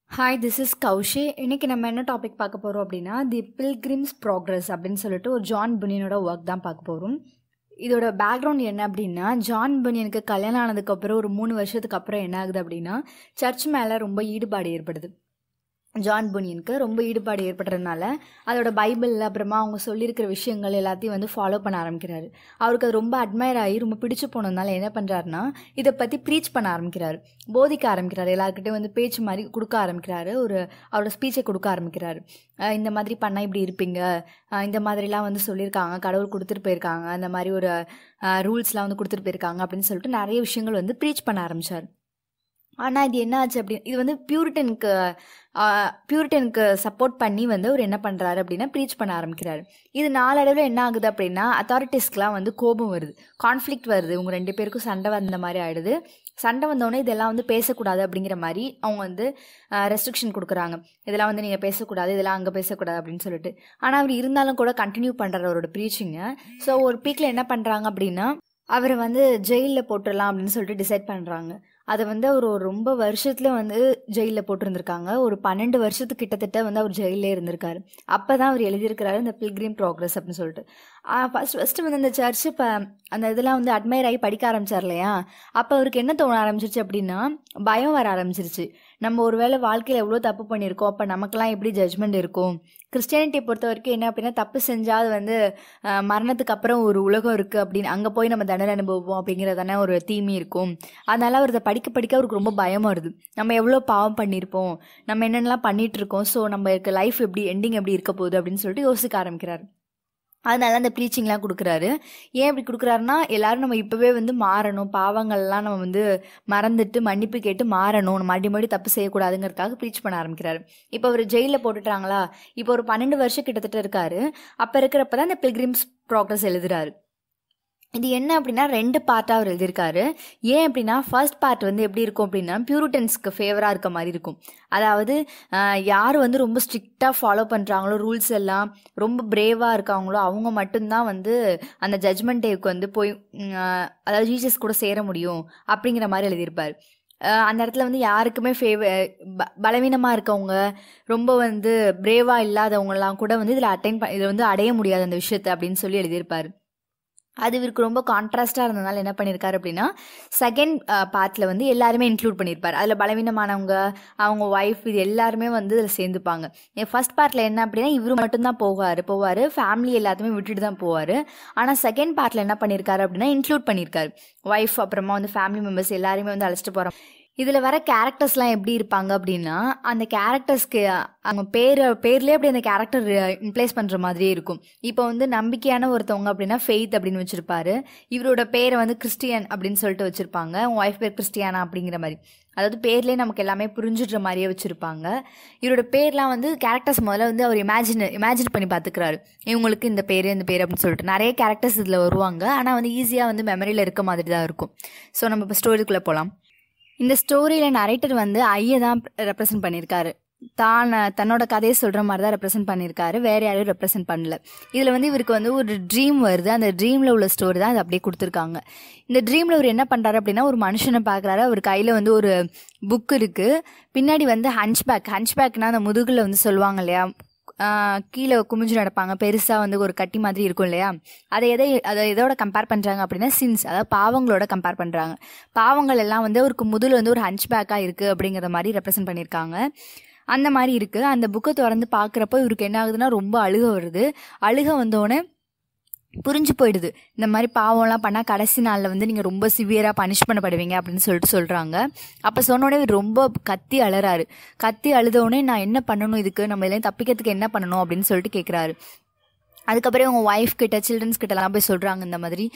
hi this is Koushi இன்னைக்கு நம்ம என்ன டாபிக் பார்க்க போகிறோம் அப்படின்னா தி பில்கிரிம்ஸ் ப்ராக்ரஸ் அப்படின்னு சொல்லிட்டு ஒரு ஜான் புனியனோட ஒர்க் தான் பார்க்க போகிறோம் இதோட பேக்ரவுண்ட் என்ன அப்படின்னா ஜான் புனியனுக்கு கல்யாணம் ஆனதுக்கப்புறம் ஒரு மூணு வருஷத்துக்கு அப்புறம் என்ன ஆகுது அப்படின்னா சர்ச் மேலே ரொம்ப ஈடுபாடு ஏற்படுது ஜான் புனியனுக்கு ரொம்ப ஈடுபாடு ஏற்படுறதுனால அதோட பைபிள் அப்புறமா அவங்க சொல்லியிருக்கிற விஷயங்கள் எல்லாத்தையும் வந்து ஃபாலோ பண்ண ஆரம்பிக்கிறாரு அவருக்கு அது ரொம்ப அட்மையர் ஆகி ரொம்ப பிடிச்சு போனதுனால என்ன பண்ணுறாருனா இதை பற்றி ப்ரீச் பண்ண ஆரம்பிக்கிறாரு போதிக்க ஆரம்பிக்கிறாரு எல்லாருக்கிட்டையும் வந்து பேச்சு மாதிரி கொடுக்க ஆரம்பிக்கிறாரு ஒரு அவரோட ஸ்பீச்சை கொடுக்க ஆரம்பிக்கிறாரு அஹ் இந்த மாதிரி பண்ணால் இப்படி இருப்பீங்க அஹ் இந்த மாதிரிலாம் வந்து சொல்லியிருக்காங்க கடவுள் கொடுத்துட்டு போயிருக்காங்க அந்த மாதிரி ஒரு ரூல்ஸ்லாம் வந்து கொடுத்துட்டு போயிருக்காங்க அப்படின்னு சொல்லிட்டு நிறைய விஷயங்கள் வந்து ப்ரீச் பண்ண ஆரம்பித்தார் ஆனால் இது என்ன ஆச்சு அப்படி இது வந்து பியூரிட்டனுக்கு பியூரிட்டனுக்கு சப்போர்ட் பண்ணி வந்து அவர் என்ன பண்ணுறாரு அப்படின்னா ப்ரீச் பண்ண ஆரம்பிக்கிறாரு இது நாளடைவில் என்ன ஆகுது அப்படின்னா அத்தாரிட்டிஸ்க்கெலாம் வந்து கோபம் வருது கான்ஃப்ளிக்ட் வருது இவங்க ரெண்டு பேருக்கும் சண்டை வந்த மாதிரி ஆயிடுது சண்டை வந்தோடனே இதெல்லாம் வந்து பேசக்கூடாது அப்படிங்கிற மாதிரி அவங்க வந்து ரெஸ்ட்ரிக்ஷன் கொடுக்குறாங்க இதெல்லாம் வந்து நீங்கள் பேசக்கூடாது இதெல்லாம் அங்கே பேசக்கூடாது அப்படின்னு சொல்லிட்டு ஆனால் அவர் இருந்தாலும் கூட கண்டினியூ பண்ணுறாரு அவரோட ப்ரீச்சிங்கை ஸோ ஒரு பீக்கில் என்ன பண்ணுறாங்க அப்படின்னா அவரை வந்து ஜெயிலில் போட்டுடலாம் அப்படின்னு சொல்லிட்டு டிசைட் பண்ணுறாங்க அதை வந்து அவர் ஒரு ரொம்ப வருஷத்தில் வந்து ஜெயிலில் போட்டிருந்திருக்காங்க ஒரு பன்னெண்டு வருஷத்துக்கு கிட்டத்தட்ட வந்து அவர் ஜெயிலே இருந்திருக்காரு அப்போ தான் அவர் எழுதியிருக்கிறாரு இந்த பில்கிரிம் ப்ராக்ரஸ் அப்படின்னு சொல்லிட்டு ஃபஸ்ட் ஃபஸ்ட்டு வந்து அந்த சர்ச் இப்போ அந்த இதெல்லாம் வந்து அட்மையர் ஆகி படிக்க ஆரம்பிச்சார் இல்லையா அப்போ அவருக்கு என்ன தோண ஆரம்பிச்சிருச்சு அப்படின்னா பயம் வர ஆரம்பிச்சிருச்சு நம்ம ஒருவேளை வாழ்க்கையில் எவ்வளோ தப்பு பண்ணியிருக்கோம் அப்போ நமக்கெல்லாம் எப்படி ஜட்ஜ்மெண்ட் இருக்கும் கிறிஸ்டியானிட்டியை பொறுத்த வரைக்கும் என்ன அப்படின்னா தப்பு செஞ்சால் அது வந்து மரணத்துக்கு அப்புறம் ஒரு உலகம் இருக்குது அப்படின்னு அங்கே போய் நம்ம தண்டனை அனுபவிப்போம் அப்படிங்கிறதானே ஒரு தீமி இருக்கும் அதனால் அவர் இதை படிக்க படிக்க அவருக்கு ரொம்ப பயம் வருது நம்ம எவ்வளோ பாவம் பண்ணியிருப்போம் நம்ம என்னென்னலாம் பண்ணிகிட்டு இருக்கோம் ஸோ நம்ம இருக்க லைஃப் எப்படி எண்டிங் எப்படி இருக்க போகுது அப்படின்னு சொல்லிட்டு யோசிக்க ஆரம்பிக்கிறார் அதனால அந்த ப்ரீச்சிங்லாம் கொடுக்குறாரு ஏன் இப்படி கொடுக்குறாருன்னா எல்லாரும் நம்ம இப்போவே வந்து மாறணும் பாவங்கள்லாம் நம்ம வந்து மறந்துட்டு மன்னிப்பு கேட்டு மாறணும் நம்ம மறுபடி மறுபடி தப்பு செய்யக்கூடாதுங்கிறதுக்காக ப்ரீச் பண்ண ஆரம்பிக்கிறாரு இப்போ அவர் ஜெயிலில் போட்டுட்டாங்களா இப்போ ஒரு பன்னெண்டு வருஷம் கிட்டத்தட்ட இருக்காரு அப்போ இருக்கிறப்ப தான் இந்த பில்கிரிம்ஸ் ப்ராக்ரஸ் எழுதுறாரு இது என்ன அப்படின்னா ரெண்டு பார்ட்டாக அவர் எழுதியிருக்காரு ஏன் அப்படின்னா ஃபர்ஸ்ட் பார்ட் வந்து எப்படி இருக்கும் அப்படின்னா பியூரிட்டன்ஸ்க்கு ஃபேவராக இருக்க மாதிரி இருக்கும் அதாவது யார் வந்து ரொம்ப ஸ்ட்ரிக்டாக ஃபாலோ பண்ணுறாங்களோ ரூல்ஸ் எல்லாம் ரொம்ப பிரேவாக இருக்காங்களோ அவங்க மட்டும்தான் வந்து அந்த ஜட்ஜ்மெண்ட் டேவுக்கு வந்து போய் அதாவது ஜீசஸ் கூட சேர முடியும் அப்படிங்கிற மாதிரி எழுதியிருப்பார் அந்த இடத்துல வந்து யாருக்குமே ஃபேவ பலவீனமாக இருக்கவங்க ரொம்ப வந்து பிரேவாக இல்லாதவங்கலாம் கூட வந்து இதில் அட்டைன் ப இதில் வந்து அடைய முடியாது அந்த விஷயத்தை அப்படின்னு சொல்லி எழுதியிருப்பார் அது இவருக்கு ரொம்ப கான்ட்ராஸ்டாக இருந்ததுனால என்ன பண்ணியிருக்காரு அப்படின்னா செகண்ட் பார்ட்டில் வந்து எல்லாருமே இன்க்ளூட் பண்ணியிருப்பார் அதில் பலவீனமானவங்க அவங்க ஒய்ஃப் இது எல்லாருமே வந்து இதில் சேர்ந்துப்பாங்க ஃபர்ஸ்ட் பார்ட்டில் என்ன அப்படின்னா இவர் மட்டும்தான் போவார் போவார் ஃபேமிலி எல்லாத்தையுமே விட்டுட்டு தான் போவார் ஆனால் செகண்ட் பார்ட்டில் என்ன பண்ணியிருக்காரு அப்படின்னா இன்க்ளூட் பண்ணியிருக்காரு ஒய்ஃப் அப்புறமா வந்து ஃபேமிலி மெம்பர்ஸ் எல்லாருமே வந்து அழைச்சிட்டு போகிறோம் இதில் வர கேரக்டர்ஸ்லாம் எப்படி இருப்பாங்க அப்படின்னா அந்த கேரக்டர்ஸ்க்கு அவங்க பேர் பேர்லேயே அப்படி அந்த கேரக்டர் இம்ப்ளேஸ் பண்ணுற மாதிரியே இருக்கும் இப்போ வந்து நம்பிக்கையான ஒருத்தவங்க அப்படின்னா ஃபெய்த் அப்படின்னு வச்சுருப்பாரு இவரோட பேரை வந்து கிறிஸ்டியன் அப்படின்னு சொல்லிட்டு வச்சுருப்பாங்க உங்கள் ஒய்ஃப் பேர் கிறிஸ்டியானா அப்படிங்கிற மாதிரி அதாவது பேர்லேயே நமக்கு எல்லாமே புரிஞ்சுடுற மாதிரியே வச்சுருப்பாங்க இவரோட பேர்லாம் வந்து கேரக்டர்ஸ் முதல்ல வந்து அவர் இமேஜின் இமேஜின் பண்ணி பார்த்துக்கிறாரு இவங்களுக்கு இந்த பேர் இந்த பேர் அப்படின்னு சொல்லிட்டு நிறைய கேரக்டர்ஸ் இதில் வருவாங்க ஆனால் வந்து ஈஸியாக வந்து மெமரியில் இருக்க மாதிரி தான் இருக்கும் ஸோ நம்ம இப்போ ஸ்டோரிக்குள்ளே போகலாம் இந்த ஸ்டோரியில் நரேட்டர் வந்து ஐயை தான் ரெப்ரசன்ட் பண்ணியிருக்காரு தான் தன்னோட கதையை சொல்கிற மாதிரி தான் ரெப்ரசென்ட் பண்ணியிருக்காரு வேறு யாரையும் ரெப்ரசென்ட் பண்ணல இதில் வந்து இவருக்கு வந்து ஒரு ட்ரீம் வருது அந்த ட்ரீமில் உள்ள ஸ்டோரி தான் அது அப்படியே கொடுத்துருக்காங்க இந்த ட்ரீமில் அவர் என்ன பண்ணுறாரு அப்படின்னா ஒரு மனுஷனை பார்க்குறாரு அவர் கையில் வந்து ஒரு புக் இருக்குது பின்னாடி வந்து ஹன்ச்பேக் ஹன்ச்பேக்னா அந்த முதுகில் வந்து சொல்லுவாங்க இல்லையா கீழே குமிஞ்சு நடப்பாங்க பெருசாக வந்து ஒரு கட்டி மாதிரி இருக்கும் இல்லையா அதை எதை அதை எதோட கம்பேர் பண்ணுறாங்க அப்படின்னா சின்ஸ் அதாவது பாவங்களோட கம்பேர் பண்ணுறாங்க பாவங்கள் எல்லாம் வந்து அவருக்கு முதல் வந்து ஒரு ஹன்ச் பேக்காக இருக்குது அப்படிங்கிற மாதிரி ரெப்ரசென்ட் பண்ணியிருக்காங்க அந்த மாதிரி இருக்குது அந்த புக்கை திறந்து பார்க்குறப்போ இவருக்கு என்ன ஆகுதுன்னா ரொம்ப அழுக வருது அழுக வந்தோடனே புரிஞ்சு போயிடுது இந்த மாதிரி பாவம்லாம் பண்ணால் கடைசி நாளில் வந்து நீங்கள் ரொம்ப சிவியராக பனிஷ் பண்ணப்படுவீங்க அப்படின்னு சொல்லிட்டு சொல்கிறாங்க அப்போ சொன்னோடனே ரொம்ப கத்தி அழறாரு கத்தி அழுதவுடனே நான் என்ன பண்ணணும் இதுக்கு நம்ம எல்லாம் தப்பிக்கிறதுக்கு என்ன பண்ணணும் அப்படின்னு சொல்லிட்டு கேட்குறாரு அதுக்கப்புறம் உங்கள் ஒய்ஃப் கிட்ட சில்ட்ரன்ஸ் கிட்டலாம் போய் சொல்கிறாங்க இந்த மாதிரி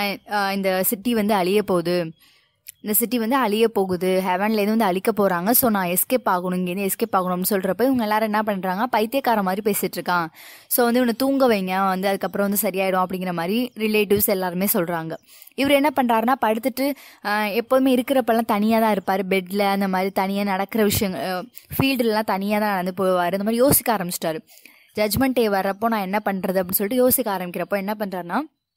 இந்த சிட்டி வந்து அழிய போகுது இந்த சிட்டி வந்து அழிய போகுது ஹெவன்லேருந்து வந்து அழிக்க போகிறாங்க ஸோ நான் எஸ்கேப் ஆகணும் இங்கேருந்து எஸ்கேப் ஆகணும்னு சொல்கிறப்ப இவங்க எல்லாரும் என்ன பண்ணுறாங்க பைத்தியக்கார மாதிரி பேசிகிட்டு இருக்கான் ஸோ வந்து இவனை தூங்க வைங்க வந்து அதுக்கப்புறம் வந்து சரியாயிடும் அப்படிங்கிற மாதிரி ரிலேட்டிவ்ஸ் எல்லாருமே சொல்கிறாங்க இவர் என்ன பண்ணுறாருனா படுத்துட்டு எப்போதுமே இருக்கிறப்பெல்லாம் தனியாக தான் இருப்பார் பெட்டில் அந்த மாதிரி தனியாக நடக்கிற விஷயங்கள் ஃபீல்டுலலாம் தனியாக தான் நடந்து போவார் அந்த மாதிரி யோசிக்க ஆரம்பிச்சிட்டாரு ஜட்மெண்ட் டே வர்றப்போ நான் என்ன பண்ணுறது அப்படின்னு சொல்லிட்டு யோசிக்க ஆரம்பிக்கிறப்போ என்ன பண்ணுறாருனா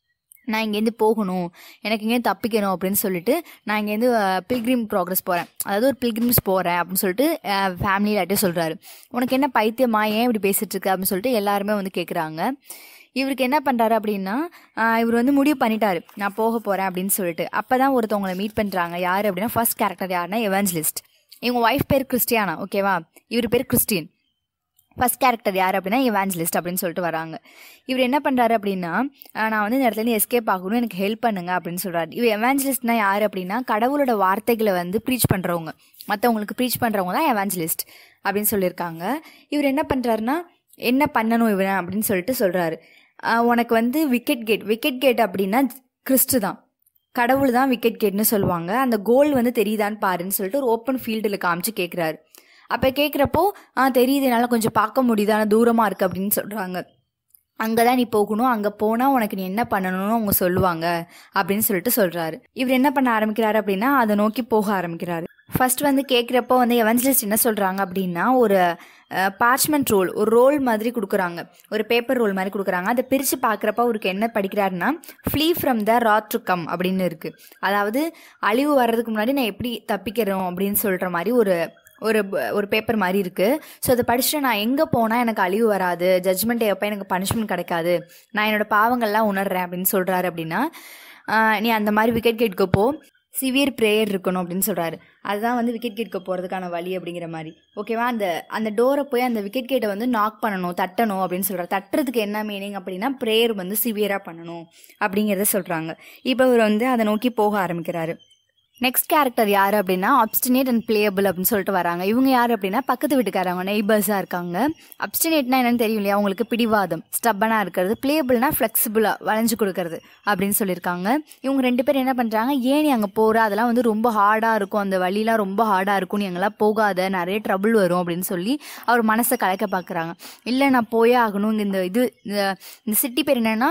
நான் இங்கேருந்து போகணும் எனக்கு இங்கேருந்து தப்பிக்கணும் அப்படின்னு சொல்லிட்டு நான் இங்கேருந்து பில்கிரிம் ப்ராக்ரஸ் போகிறேன் அதாவது ஒரு பில்கிரிம்ஸ் போகிறேன் அப்படின்னு சொல்லிட்டு ஃபேமிலியிலாட்டே சொல்கிறாரு உனக்கு என்ன பைத்தியமா ஏன் இப்படி பேசிட்டு இருக்க அப்படின்னு சொல்லிட்டு எல்லாருமே வந்து கேட்குறாங்க இவருக்கு என்ன பண்ணுறாரு அப்படின்னா ஆஹ் இவர் வந்து முடிவு பண்ணிட்டாரு நான் போக போகிறேன் அப்படின்னு சொல்லிட்டு அப்போ தான் ஒருத்தவங்களை மீட் பண்ணுறாங்க யார் அப்படின்னா ஃபர்ஸ்ட் கேரக்டர் யாருன்னா எவாஞ்சலிஸ்ட் இவங்க ஒய்ஃப் பேர் கிறிஸ்டியானா ஓகேவா இவர் பேர் கிறிஸ்டின் ஃபர்ஸ்ட் கேரக்டர் யார் அப்படின்னா இவாஞ்சலிஸ்ட் அப்படின்னு சொல்லிட்டு வராங்க இவர் என்ன பண்ணுறாரு அப்படின்னா ஆஹ் நான் வந்து இந்த இடத்துல எஸ்கேப் ஆகணும் எனக்கு ஹெல்ப் பண்ணுங்க அப்படின்னு சொல்கிறாரு இவர் எவாஞ்சலிஸ்ட்னா யார் அப்படின்னா கடவுளோட வார்த்தைகளை வந்து ப்ரீச் பண்ணுறவங்க மற்றவங்களுக்கு ப்ரீச் பண்ணுறவங்க தான் எவாஞ்சலிஸ்ட் அப்படின்னு சொல்லியிருக்காங்க இவர் என்ன பண்ணுறாருன்னா என்ன பண்ணணும் இவன் அப்படின்னு சொல்லிட்டு சொல்கிறாரு உனக்கு வந்து விக்கெட் கேட் விக்கெட் கேட் அப்படின்னா கிறிஸ்து தான் கடவுள் தான் விக்கெட் கேட்னு சொல்லுவாங்க அந்த கோல் வந்து தெரியுதான்னு பாருன்னு சொல்லிட்டு ஒரு ஓப்பன் ஃபீல்டில் காமிச்சு கேட்குறாரு அப்போ கேட்குறப்போ ஆ தெரியுது என்னால் கொஞ்சம் பார்க்க முடியுது ஆனால் தூரமாக இருக்குது அப்படின்னு சொல்கிறாங்க அங்கே தான் நீ போகணும் அங்கே போனால் உனக்கு நீ என்ன பண்ணணும்னு அவங்க சொல்லுவாங்க அப்படின்னு சொல்லிட்டு சொல்கிறாரு இவர் என்ன பண்ண ஆரம்பிக்கிறாரு அப்படின்னா அதை நோக்கி போக ஆரம்பிக்கிறாரு ஃபர்ஸ்ட் வந்து கேட்குறப்போ வந்து எவன்ஜலிஸ்ட் என்ன சொல்கிறாங்க அப்படின்னா ஒரு பார்ச்மெண்ட் ரோல் ஒரு ரோல் மாதிரி கொடுக்குறாங்க ஒரு பேப்பர் ரோல் மாதிரி கொடுக்குறாங்க அதை பிரித்து பார்க்குறப்ப அவருக்கு என்ன படிக்கிறாருன்னா flee from the wrath to come அப்படின்னு இருக்குது அதாவது அழிவு வர்றதுக்கு முன்னாடி நான் எப்படி தப்பிக்கிறோம் அப்படின்னு சொல்கிற மாதிரி ஒரு ஒரு ப- ஒரு பேப்பர் மாதிரி இருக்குது ஸோ அதை படிச்சுட்டு நான் எங்கே போனால் எனக்கு அழிவு வராது ஜட்ஜ்மெண்ட் எப்போ எனக்கு பனிஷ்மெண்ட் கிடைக்காது நான் என்னோட பாவங்கள்லாம் உணர்றேன் அப்படின்னு சொல்கிறாரு அப்படின்னா ஆஹ் நீ அந்த மாதிரி விக்கெட் கேட்க போ சிவியர் ப்ரேயர் இருக்கணும் அப்படின்னு சொல்கிறாரு அதுதான் வந்து விக்கெட் கேட்க போகிறதுக்கான வழி அப்படிங்கிற மாதிரி ஓகேவா அந்த அந்த டோரை போய் அந்த விக்கெட் கேட்டை வந்து நாக் பண்ணணும் தட்டணும் அப்படின்னு சொல்கிறார் தட்டுறதுக்கு என்ன மீனிங் அப்படின்னா ப்ரேயர் வந்து சிவியராக பண்ணணும் அப்படிங்கிறத சொல்கிறாங்க இப்போ இவர் வந்து அதை நோக்கி போக ஆரம்பிக்கிறாரு நெக்ஸ்ட் கேரக்டர் யார் அப்படின்னா அப்ஸ்டினேட் அண்ட் பிளேயபிள் அப்படின்னு சொல்லிட்டு வராங்க இவங்க யார் அப்படின்னா பக்கத்து வீட்டுக்காரங்க நெய்பர்ஸாக இருக்காங்க அப்ஸ்டினேட்னா என்னன்னு தெரியும் இல்லையா அவங்களுக்கு பிடிவாதம் ஸ்டப்பனாக இருக்கிறது பிளேயபிள்னா ஃப்ளெக்சிபிளாக வளைஞ்சு கொடுக்கறது அப்படின்னு சொல்லியிருக்காங்க இவங்க ரெண்டு பேரும் என்ன பண்ணுறாங்க ஏன் நீ அங்கே போகிற அதெல்லாம் வந்து ரொம்ப ஹார்டாக இருக்கும் அந்த வழிலாம் ரொம்ப ஹார்டாக இருக்கும் நீ அங்கெல்லாம் போகாத நிறைய ட்ரபிள் வரும் அப்படின்னு சொல்லி அவர் மனசை கலைக்க பார்க்குறாங்க இல்லை நான் போயே ஆகணும் இங்க இந்த இது இந்த- இந்த சிட்டி பேர் என்னன்னா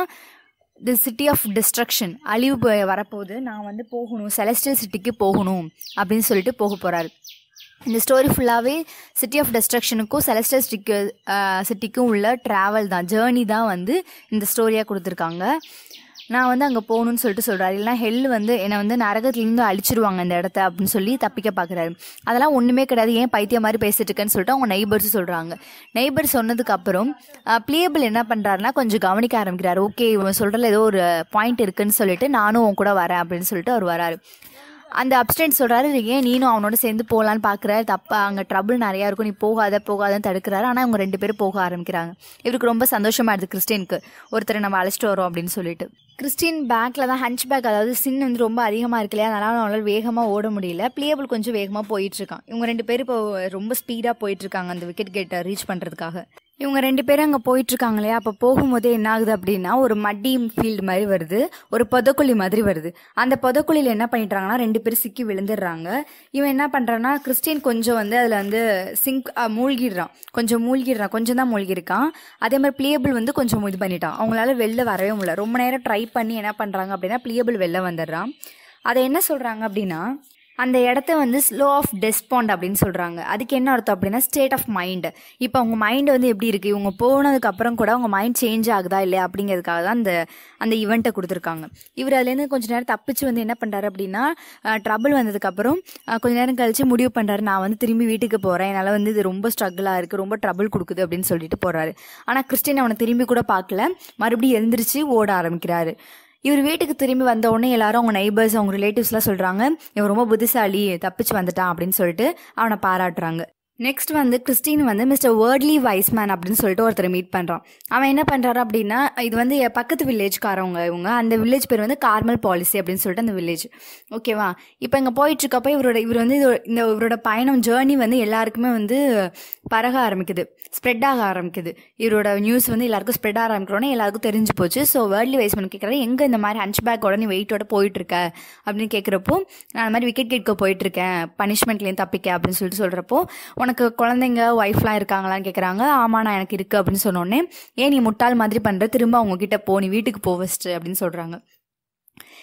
தி சிட்டி ஆஃப் டிஸ்ட்ரக்ஷன் அழிவு ப- வரப்போகுது நான் வந்து போகணும் செலஸ்டியல் சிட்டிக்கு போகணும் அப்படின்னு சொல்லிட்டு போக போகிறாரு இந்த ஸ்டோரி ஃபுல்லாகவே சிட்டி ஆஃப் டிஸ்ட்ரக்ஷனுக்கும் செலஸ்டியல் சிட்டிக்கு சிட்டிக்கும் உள்ள ட்ராவல் தான் ஜேர்னி தான் வந்து இந்த ஸ்டோரியாக கொடுத்துருக்காங்க நான் வந்து அங்கே போகணும்னு சொல்லிட்டு சொல்கிறாரு இல்லைனா ஹெல் வந்து என்னை வந்து நரகத்துலேருந்து அழிச்சிருவாங்க இந்த இடத்த அப்படின்னு சொல்லி தப்பிக்க பார்க்குறாரு அதெல்லாம் ஒன்றுமே கிடையாது ஏன் பைத்தியம் மாதிரி பேசிட்டு இருக்கேன்னு சொல்லிட்டு அவங்க நெய்பர்ஸ் சொல்கிறாங்க நெய்பர் சொன்னதுக்கு அப்புறம் பிளேபிள் என்ன பண்ணுறாருன்னா கொஞ்சம் கவனிக்க ஆரம்பிக்கிறாரு ஓகே இவன் சொல்கிறதுல ஏதோ ஒரு பாயிண்ட் இருக்குன்னு சொல்லிட்டு நானும் உன் கூட வரேன் அப்படின்னு சொல்லிட்டு அவர் வராரு அந்த அப்டேட் சொல்கிறாரு ஏன் நீனும் அவனோட சேர்ந்து போகலான்னு பார்க்குற தப்பா அங்கே ட்ரபிள் நிறையா இருக்கும் நீ போகாத போகாதன்னு தடுக்கிறாரு ஆனால் அவங்க ரெண்டு பேரும் போக ஆரம்பிக்கிறாங்க இவருக்கு ரொம்ப சந்தோஷமா இருக்குது கிறிஸ்டினுக்கு ஒருத்தரை நம்ம அழைச்சிட்டு வரோம் அப்படின்னு சொல்லிட்டு கிறிஸ்டின் பேக்கில் தான் ஹஞ்ச் பேக் அதாவது சின் வந்து ரொம்ப அதிகமாக இருக்கு இல்லையா அதனால அவனால் வேகமாக ஓட முடியல பிளேபிள் கொஞ்சம் வேகமாக போயிட்டு இருக்கான் இவங்க ரெண்டு பேரும் இப்போ ரொம்ப ஸ்பீடாக போயிட்டு இருக்காங்க அந்த விக்கெட் கேட்டை ரீச் பண்ணுறதுக்காக இவங்க ரெண்டு பேரும் அங்கே போயிட்டு இருக்காங்க இல்லையா அப்போ போகும்போதே என்ன ஆகுது அப்படின்னா ஒரு மட்டி ஃபீல்டு மாதிரி வருது ஒரு புதக்குழி மாதிரி வருது அந்த புதக்குழியில் என்ன பண்ணிட்டாங்கன்னா ரெண்டு பேரும் சிக்கி விழுந்துடுறாங்க இவன் என்ன பண்ணுறான்னா கிறிஸ்டின் கொஞ்சம் வந்து அதில் வந்து சிங்க் மூழ்கிடுறான் கொஞ்சம் மூழ்கிடுறான் கொஞ்சம் தான் மூழ்கிருக்கான் அதே மாதிரி பிளேபிள் வந்து கொஞ்சம் இது பண்ணிட்டான் அவங்களால வெளில வரவே முடியல ரொம்ப நேரம் ட்ரை பண்ணி என்ன பண்ணுறாங்க அப்படின்னா பிளேபிள் வெளில வந்துடுறான் அதை என்ன சொல்கிறாங்க அப்படின்னா அந்த இடத்த வந்து ஸ்லோ ஆஃப் டெஸ்பாண்ட் அப்படின்னு சொல்கிறாங்க அதுக்கு என்ன அர்த்தம் அப்படின்னா ஸ்டேட் ஆஃப் மைண்டு இப்போ அவங்க மைண்டு வந்து எப்படி இருக்குது இவங்க போனதுக்கு அப்புறம் கூட அவங்க மைண்ட் சேஞ்ச் ஆகுதா இல்லையா அப்படிங்கிறதுக்காக தான் அந்த அந்த ஈவெண்ட்டை கொடுத்துருக்காங்க இவர் அதுலேருந்து கொஞ்ச நேரம் தப்பிச்சு வந்து என்ன பண்ணுறாரு அப்படின்னா ட்ரபிள் வந்ததுக்கப்புறம் கொஞ்ச நேரம் கழிச்சு முடிவு பண்ணுறாரு நான் வந்து திரும்பி வீட்டுக்கு போகிறேன் என்னால் வந்து இது ரொம்ப ஸ்ட்ரகிளாக இருக்குது ரொம்ப ட்ரபிள் கொடுக்குது அப்படின்னு சொல்லிட்டு போகிறாரு ஆனால் கிறிஸ்டின் அவனை திரும்பி கூட பார்க்கல மறுபடியும் எழுந்திரிச்சு ஓட ஆரம்பிக்கிறாரு இவர் வீட்டுக்கு திரும்பி வந்த உடனே எல்லாரும் அவங்க நைபர்ஸ் அவங்க ரிலேட்டிவ்ஸ்லாம் சொல்கிறாங்க இவன் ரொம்ப புத்திசாலி தப்பிச்சு வந்துட்டான் அப்படின்னு சொல்லிட்டு அவனை பாராட்டுறாங்க நெக்ஸ்ட் வந்து கிறிஸ்டின் வந்து மிஸ்டர் வேர்ட்லி வைஸ்மேன் அப்படின்னு சொல்லிட்டு ஒருத்தரை மீட் பண்ணுறான் அவன் என்ன பண்ணுறாரு அப்படின்னா இது வந்து என் பக்கத்து வில்லேஜ்காரவங்க இவங்க அந்த வில்லேஜ் பேர் வந்து கார்மல் பாலிசி அப்படின்னு சொல்லிட்டு அந்த வில்லேஜ் ஓகேவா இப்போ இங்கே போயிட்டு இருக்கப்போ இவரோட இவர் வந்து இது- இந்த இவரோட பயணம் ஜேர்னி வந்து எல்லாருக்குமே வந்து பரக ஆரம்பிக்குது ஸ்ப்ரெட் ஆக ஆரம்பிக்குது இவரோட நியூஸ் வந்து எல்லாருக்கும் ஸ்ப்ரெட் ஆக ஆரம்பிக்கிறோன்னே எல்லாருக்கும் தெரிஞ்சு போச்சு ஸோ வேர்ல்டு வைஸ்மேன் கேட்குறாரு எங்கே இந்த மாதிரி ஹன்ச் பேக்கோட நீ வெயிட்டோட போயிட்டு இருக்க அப்படின்னு கேட்குறப்போ நான் அந்த மாதிரி விக்கெட் கேட்க போயிட்டு இருக்கேன் பனிஷ்மெண்ட்லேயும் தப்பிக்க அப்படின்னு சொல்லிட்டு சொல்கிறப்போ உனக்கு குழந்தைங்க ஒய்ஃப்லாம் இருக்காங்களான்னு கேட்குறாங்க ஆமாம் நான் எனக்கு இருக்குது அப்படின்னு சொன்னோடனே ஏன் நீ முட்டாள் மாதிரி பண்ணுற திரும்ப அவங்க கிட்ட போ நீ வீட்டுக்கு போ ஃபஸ்ட்டு அப்படின்னு சொல்கிறாங்க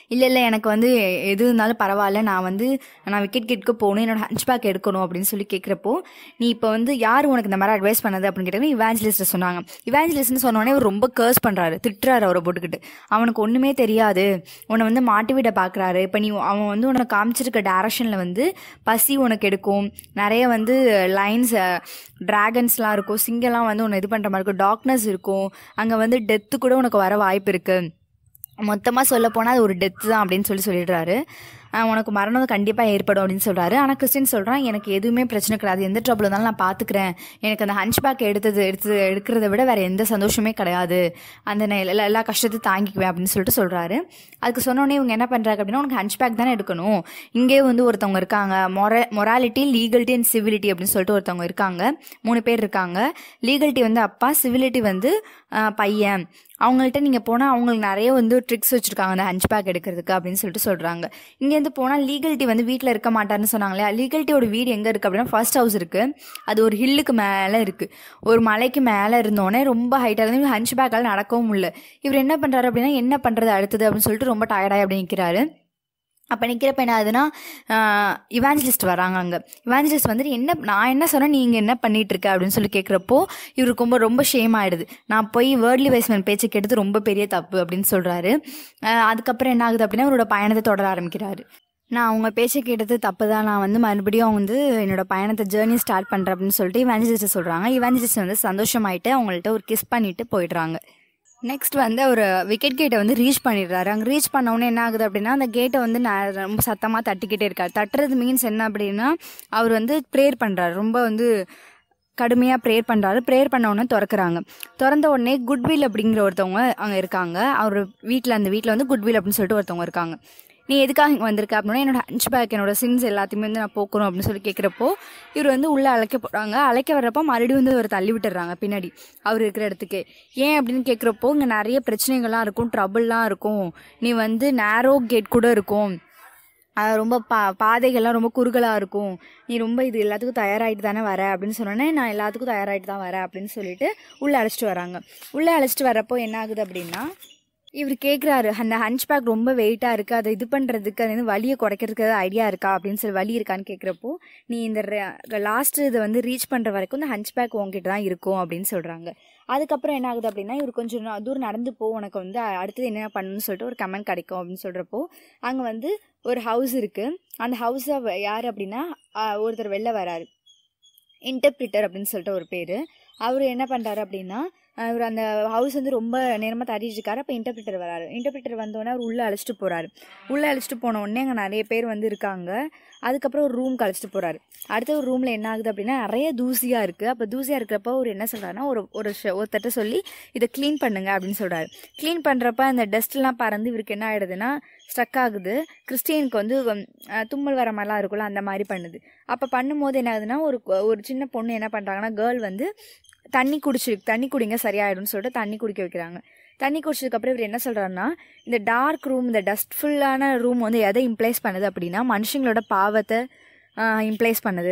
இல்லை இல்லை எனக்கு வந்து எது இருந்தாலும் பரவாயில்ல நான் வந்து நான் விக்கெட் கிட்க்கு போகணும் என்னோட ஹஞ்ச் பேக் எடுக்கணும் அப்படின்னு சொல்லி கேட்குறப்போ நீ இப்போ வந்து யார் உனக்கு இந்த மாதிரி அட்வைஸ் பண்ணது அப்படின்னு கேட்டீங்கன்னா இவாஞ்சலிஸ்ட் சொன்னாங்க இவாஞ்சலிஸ்ட்னு சொன்னோடனே அவர் ரொம்ப கேர்ஸ் பண்ணுறாரு திட்டுறாரு அவரை போட்டுக்கிட்டு அவனுக்கு ஒன்றுமே தெரியாது உன்னை வந்து மாட்டி விட பார்க்குறாரு இப்போ நீ அவன் வந்து உனக்கு காமிச்சிருக்க டேரக்ஷனில் வந்து பசி உனக்கு எடுக்கும் நிறைய வந்து லைன்ஸ் ட்ராகன்ஸ்லாம் இருக்கும் சிங்கெல்லாம் வந்து உன்னை இது பண்ணுற மாதிரி இருக்கும் டார்க்னஸ் இருக்கும் அங்கே வந்து டெத்து கூட உனக்கு வர வாய்ப்பு இருக்குது மொத்தமாக சொல்ல போனால் அது ஒரு டெத்து தான் அப்படின்னு சொல்லி சொல்லிடுறாரு ஆஹ் உனக்கு மரணம் கண்டிப்பாக ஏற்படும் அப்படின்னு சொல்கிறாரு ஆனால் கிறிஸ்டின் சொல்கிறான் எனக்கு எதுவுமே பிரச்சனை கிடையாது எந்த ட்ரபிள் இருந்தாலும் நான் பார்த்துக்கிறேன் எனக்கு அந்த ஹஞ்ச் பேக் எடுத்தது எடுத்து எடுக்கிறத விட வேறு எந்த சந்தோஷமே கிடையாது அந்த நான் எல்லா எல்லா கஷ்டத்தையும் தாங்கிக்குவேன் அப்படின்னு சொல்லிட்டு சொல்கிறாரு அதுக்கு சொன்னோடனே இவங்க என்ன பண்ணுறாங்க அப்படின்னா உனக்கு ஹஞ்ச் பேக் தானே எடுக்கணும் இங்கே வந்து ஒருத்தவங்க இருக்காங்க மொர மொராலிட்டி லீகல்ட்டி அண்ட் சிவிலிட்டி அப்படின்னு சொல்லிட்டு ஒருத்தவங்க இருக்காங்க மூணு பேர் இருக்காங்க லீகல்ட்டி வந்து அப்பா சிவிலிட்டி வந்து ஆஹ் பையன் அவங்கள்ட்ட நீங்கள் போனால் அவங்களுக்கு நிறைய வந்து ட்ரிக்ஸ் வச்சுருக்காங்க அந்த ஹஞ்ச் பேக் எடுக்கிறதுக்கு அப்படின்னு சொல்லிட்டு சொல்கிறாங்க இங்கேருந்து போனால் லீகல்ட்டி வந்து வீட்டில் இருக்க மாட்டாருன்னு சொன்னாங்க இல்லையா லீகல்ட்டியோட வீடு எங்கே இருக்குது அப்படின்னா ஃபர்ஸ்ட் ஹவுஸ் இருக்குது அது ஒரு ஹில்லுக்கு மேலே இருக்குது ஒரு மலைக்கு மேலே இருந்தோடனே ரொம்ப ஹைட்டாக இருந்து ஹஞ்ச் பேக்கால் நடக்கவும் முடியல இவர் என்ன பண்ணுறாரு அப்படின்னா என்ன பண்ணுறது அடுத்தது அப்படின்னு சொல்லிட்டு ரொம்ப டயர்டாகி அப்படி நிற்கிறாரு அப்போ நிற்கிறப்ப என்ன ஆகுதுன்னா இவாஞ்சலிஸ்ட் வராங்க அங்கே இவாஞ்சலிஸ்ட் வந்துட்டு என்ன நான் என்ன சொன்னேன் நீங்கள் என்ன பண்ணிட்டு இருக்க அப்படின்னு சொல்லி கேட்குறப்போ இவருக்கு ரொம்ப ரொம்ப ஷேம் ஆயிடுது நான் போய் வேர்ட்லி வைஸ்மேன் பேச்சை கேட்டது ரொம்ப பெரிய தப்பு அப்படின்னு சொல்கிறாரு அதுக்கப்புறம் என்ன ஆகுது அப்படின்னா அவரோட பயணத்தை தொடர ஆரம்பிக்கிறாரு நான் அவங்க பேச்சை கேட்டது தப்பு தான் நான் வந்து மறுபடியும் வந்து என்னோட பயணத்தை ஜேர்னி ஸ்டார்ட் பண்ணுறேன் அப்படின்னு சொல்லிட்டு இவாஞ்சலிஸ்ட் சொல்கிறாங்க இவாஞ்சலிஸ்ட் வந்து சந்தோஷமாயிட்டு அவங்கள்ட்ட ஒரு கிஸ் பண்ணிட்டு போயிடுறாங்க நெக்ஸ்ட் வந்து அவர் விக்கெட் கேட்டை வந்து ரீச் பண்ணிடுறாரு அங்கே ரீச் பண்ண என்ன ஆகுது அப்படின்னா அந்த கேட்டை வந்து நான் ரொம்ப சத்தமாக தட்டிக்கிட்டே இருக்காரு தட்டுறது மீன்ஸ் என்ன அப்படின்னா அவர் வந்து ப்ரேயர் பண்ணுறாரு ரொம்ப வந்து கடுமையாக ப்ரேயர் பண்ணுறாரு ப்ரேயர் பண்ண உடனே திறக்கிறாங்க திறந்த உடனே குட்வில் அப்படிங்கிற ஒருத்தவங்க அங்கே இருக்காங்க அவர் வீட்டில் அந்த வீட்டில் வந்து குட்வில் அப்படின்னு சொல்லிட்டு ஒருத்தவங்க இருக்காங்க நீ எதுக்காக இங்கே வந்திருக்க அப்படின்னா என்னோட ஹஞ்ச் பேக் என்னோட சின்ஸ் எல்லாத்தையுமே வந்து நான் போக்கணும் அப்படின்னு சொல்லி கேட்குறப்போ இவர் வந்து உள்ளே அழைக்க போகிறாங்க அழைக்க வர்றப்போ மறுபடியும் வந்து அவர் தள்ளி விட்டுறாங்க பின்னாடி அவர் இருக்கிற இடத்துக்கு ஏன் அப்படின்னு கேட்குறப்போ இங்கே நிறைய பிரச்சனைகள்லாம் இருக்கும் ட்ரபிள்லாம் இருக்கும் நீ வந்து நேரோ கேட் கூட இருக்கும் அது ரொம்ப பா பாதைகள்லாம் ரொம்ப குறுகலாக இருக்கும் நீ ரொம்ப இது எல்லாத்துக்கும் தயாராகிட்டு தானே வர அப்படின்னு சொன்னோன்னே நான் எல்லாத்துக்கும் தயாராகிட்டு தான் வரேன் அப்படின்னு சொல்லிட்டு உள்ளே அழைச்சிட்டு வராங்க உள்ளே அழைச்சிட்டு வரப்போ என்ன ஆகுது அப்படின்னா இவர் கேட்குறாரு அந்த ஹஞ்ச் பேக் ரொம்ப வெயிட்டாக இருக்குது அதை இது பண்ணுறதுக்கு அது வந்து வலியை குறைக்கிறதுக்கு ஏதாவது ஐடியா இருக்கா அப்படின்னு சொல்லி வலி இருக்கான்னு கேட்குறப்போ நீ இந்த லாஸ்ட் இதை வந்து ரீச் பண்ணுற வரைக்கும் இந்த ஹஞ்ச் பேக் உங்ககிட்ட தான் இருக்கும் அப்படின்னு சொல்கிறாங்க அதுக்கப்புறம் என்ன ஆகுது அப்படின்னா இவர் கொஞ்சம் நா- தூரம் நடந்து போ உனக்கு வந்து அடுத்தது என்ன பண்ணணும்னு சொல்லிட்டு ஒரு கமெண்ட் கிடைக்கும் அப்படின்னு சொல்கிறப்போ அங்கே வந்து ஒரு ஹவுஸ் இருக்குது அந்த ஹவுஸை யார் அப்படின்னா ஆஹ், ஒருத்தர் வெளில வராரு இன்டர்பிரிட்டர் அப்படின்னு சொல்லிட்டு ஒரு பேர் அவர் என்ன பண்ணுறாரு அப்படின்னா அவர் அந்த ஹவுஸ் வந்து ரொம்ப நேரமாக தட்டிட்டு இருக்காரு அப்போ இன்டர்பிரிட்டர் வராரு இன்டர்பிரிட்டர் வந்தோடனே அவர் உள்ளே அழைச்சிட்டு போகிறாரு உள்ளே அழைச்சிட்டு போன உடனே அங்கே நிறைய பேர் வந்து இருக்காங்க அதுக்கப்புறம் ஒரு ரூம்க்கு அழைச்சிட்டு போகிறாரு அடுத்த ஒரு ரூமில் என்ன ஆகுது அப்படின்னா நிறைய தூசியாக இருக்குது அப்போ தூசியாக இருக்கிறப்ப அவர் என்ன சொல்கிறாருன்னா ஒரு ஒரு ஷ- ஒருத்தர்ட்ட சொல்லி இதை க்ளீன் பண்ணுங்க அப்படின்னு சொல்கிறாரு க்ளீன் பண்ணுறப்ப அந்த டஸ்ட்லாம் பறந்து இவருக்கு என்ன ஆகிடுதுன்னா ஸ்ட்ரக் ஆகுது கிறிஸ்டியனுக்கு வந்து உம், அஹ், தும்மல் வர மாதிரிலாம் இருக்கும்ல அந்த மாதிரி பண்ணுது அப்போ பண்ணும்போது என்ன ஆகுதுன்னா ஒரு ஒரு சின்ன பொண்ணு என்ன பண்ணுறாங்கன்னா கேர்ள் வந்து தண்ணி குடிச்சு தண்ணி குடிங்க சரியாயிடும்னு சொல்லிட்டு தண்ணி குடிக்க வைக்கிறாங்க தண்ணி குடிச்சதுக்கப்புறம் இவர் என்ன சொல்கிறாருன்னா இந்த டார்க் ரூம் இந்த டஸ்ட்ஃபுல்லான ரூம் வந்து எதை இம்ப்ளைஸ் பண்ணுது அப்படின்னா மனுஷங்களோட பாவத்தை இம்ப்ளைஸ் பண்ணுது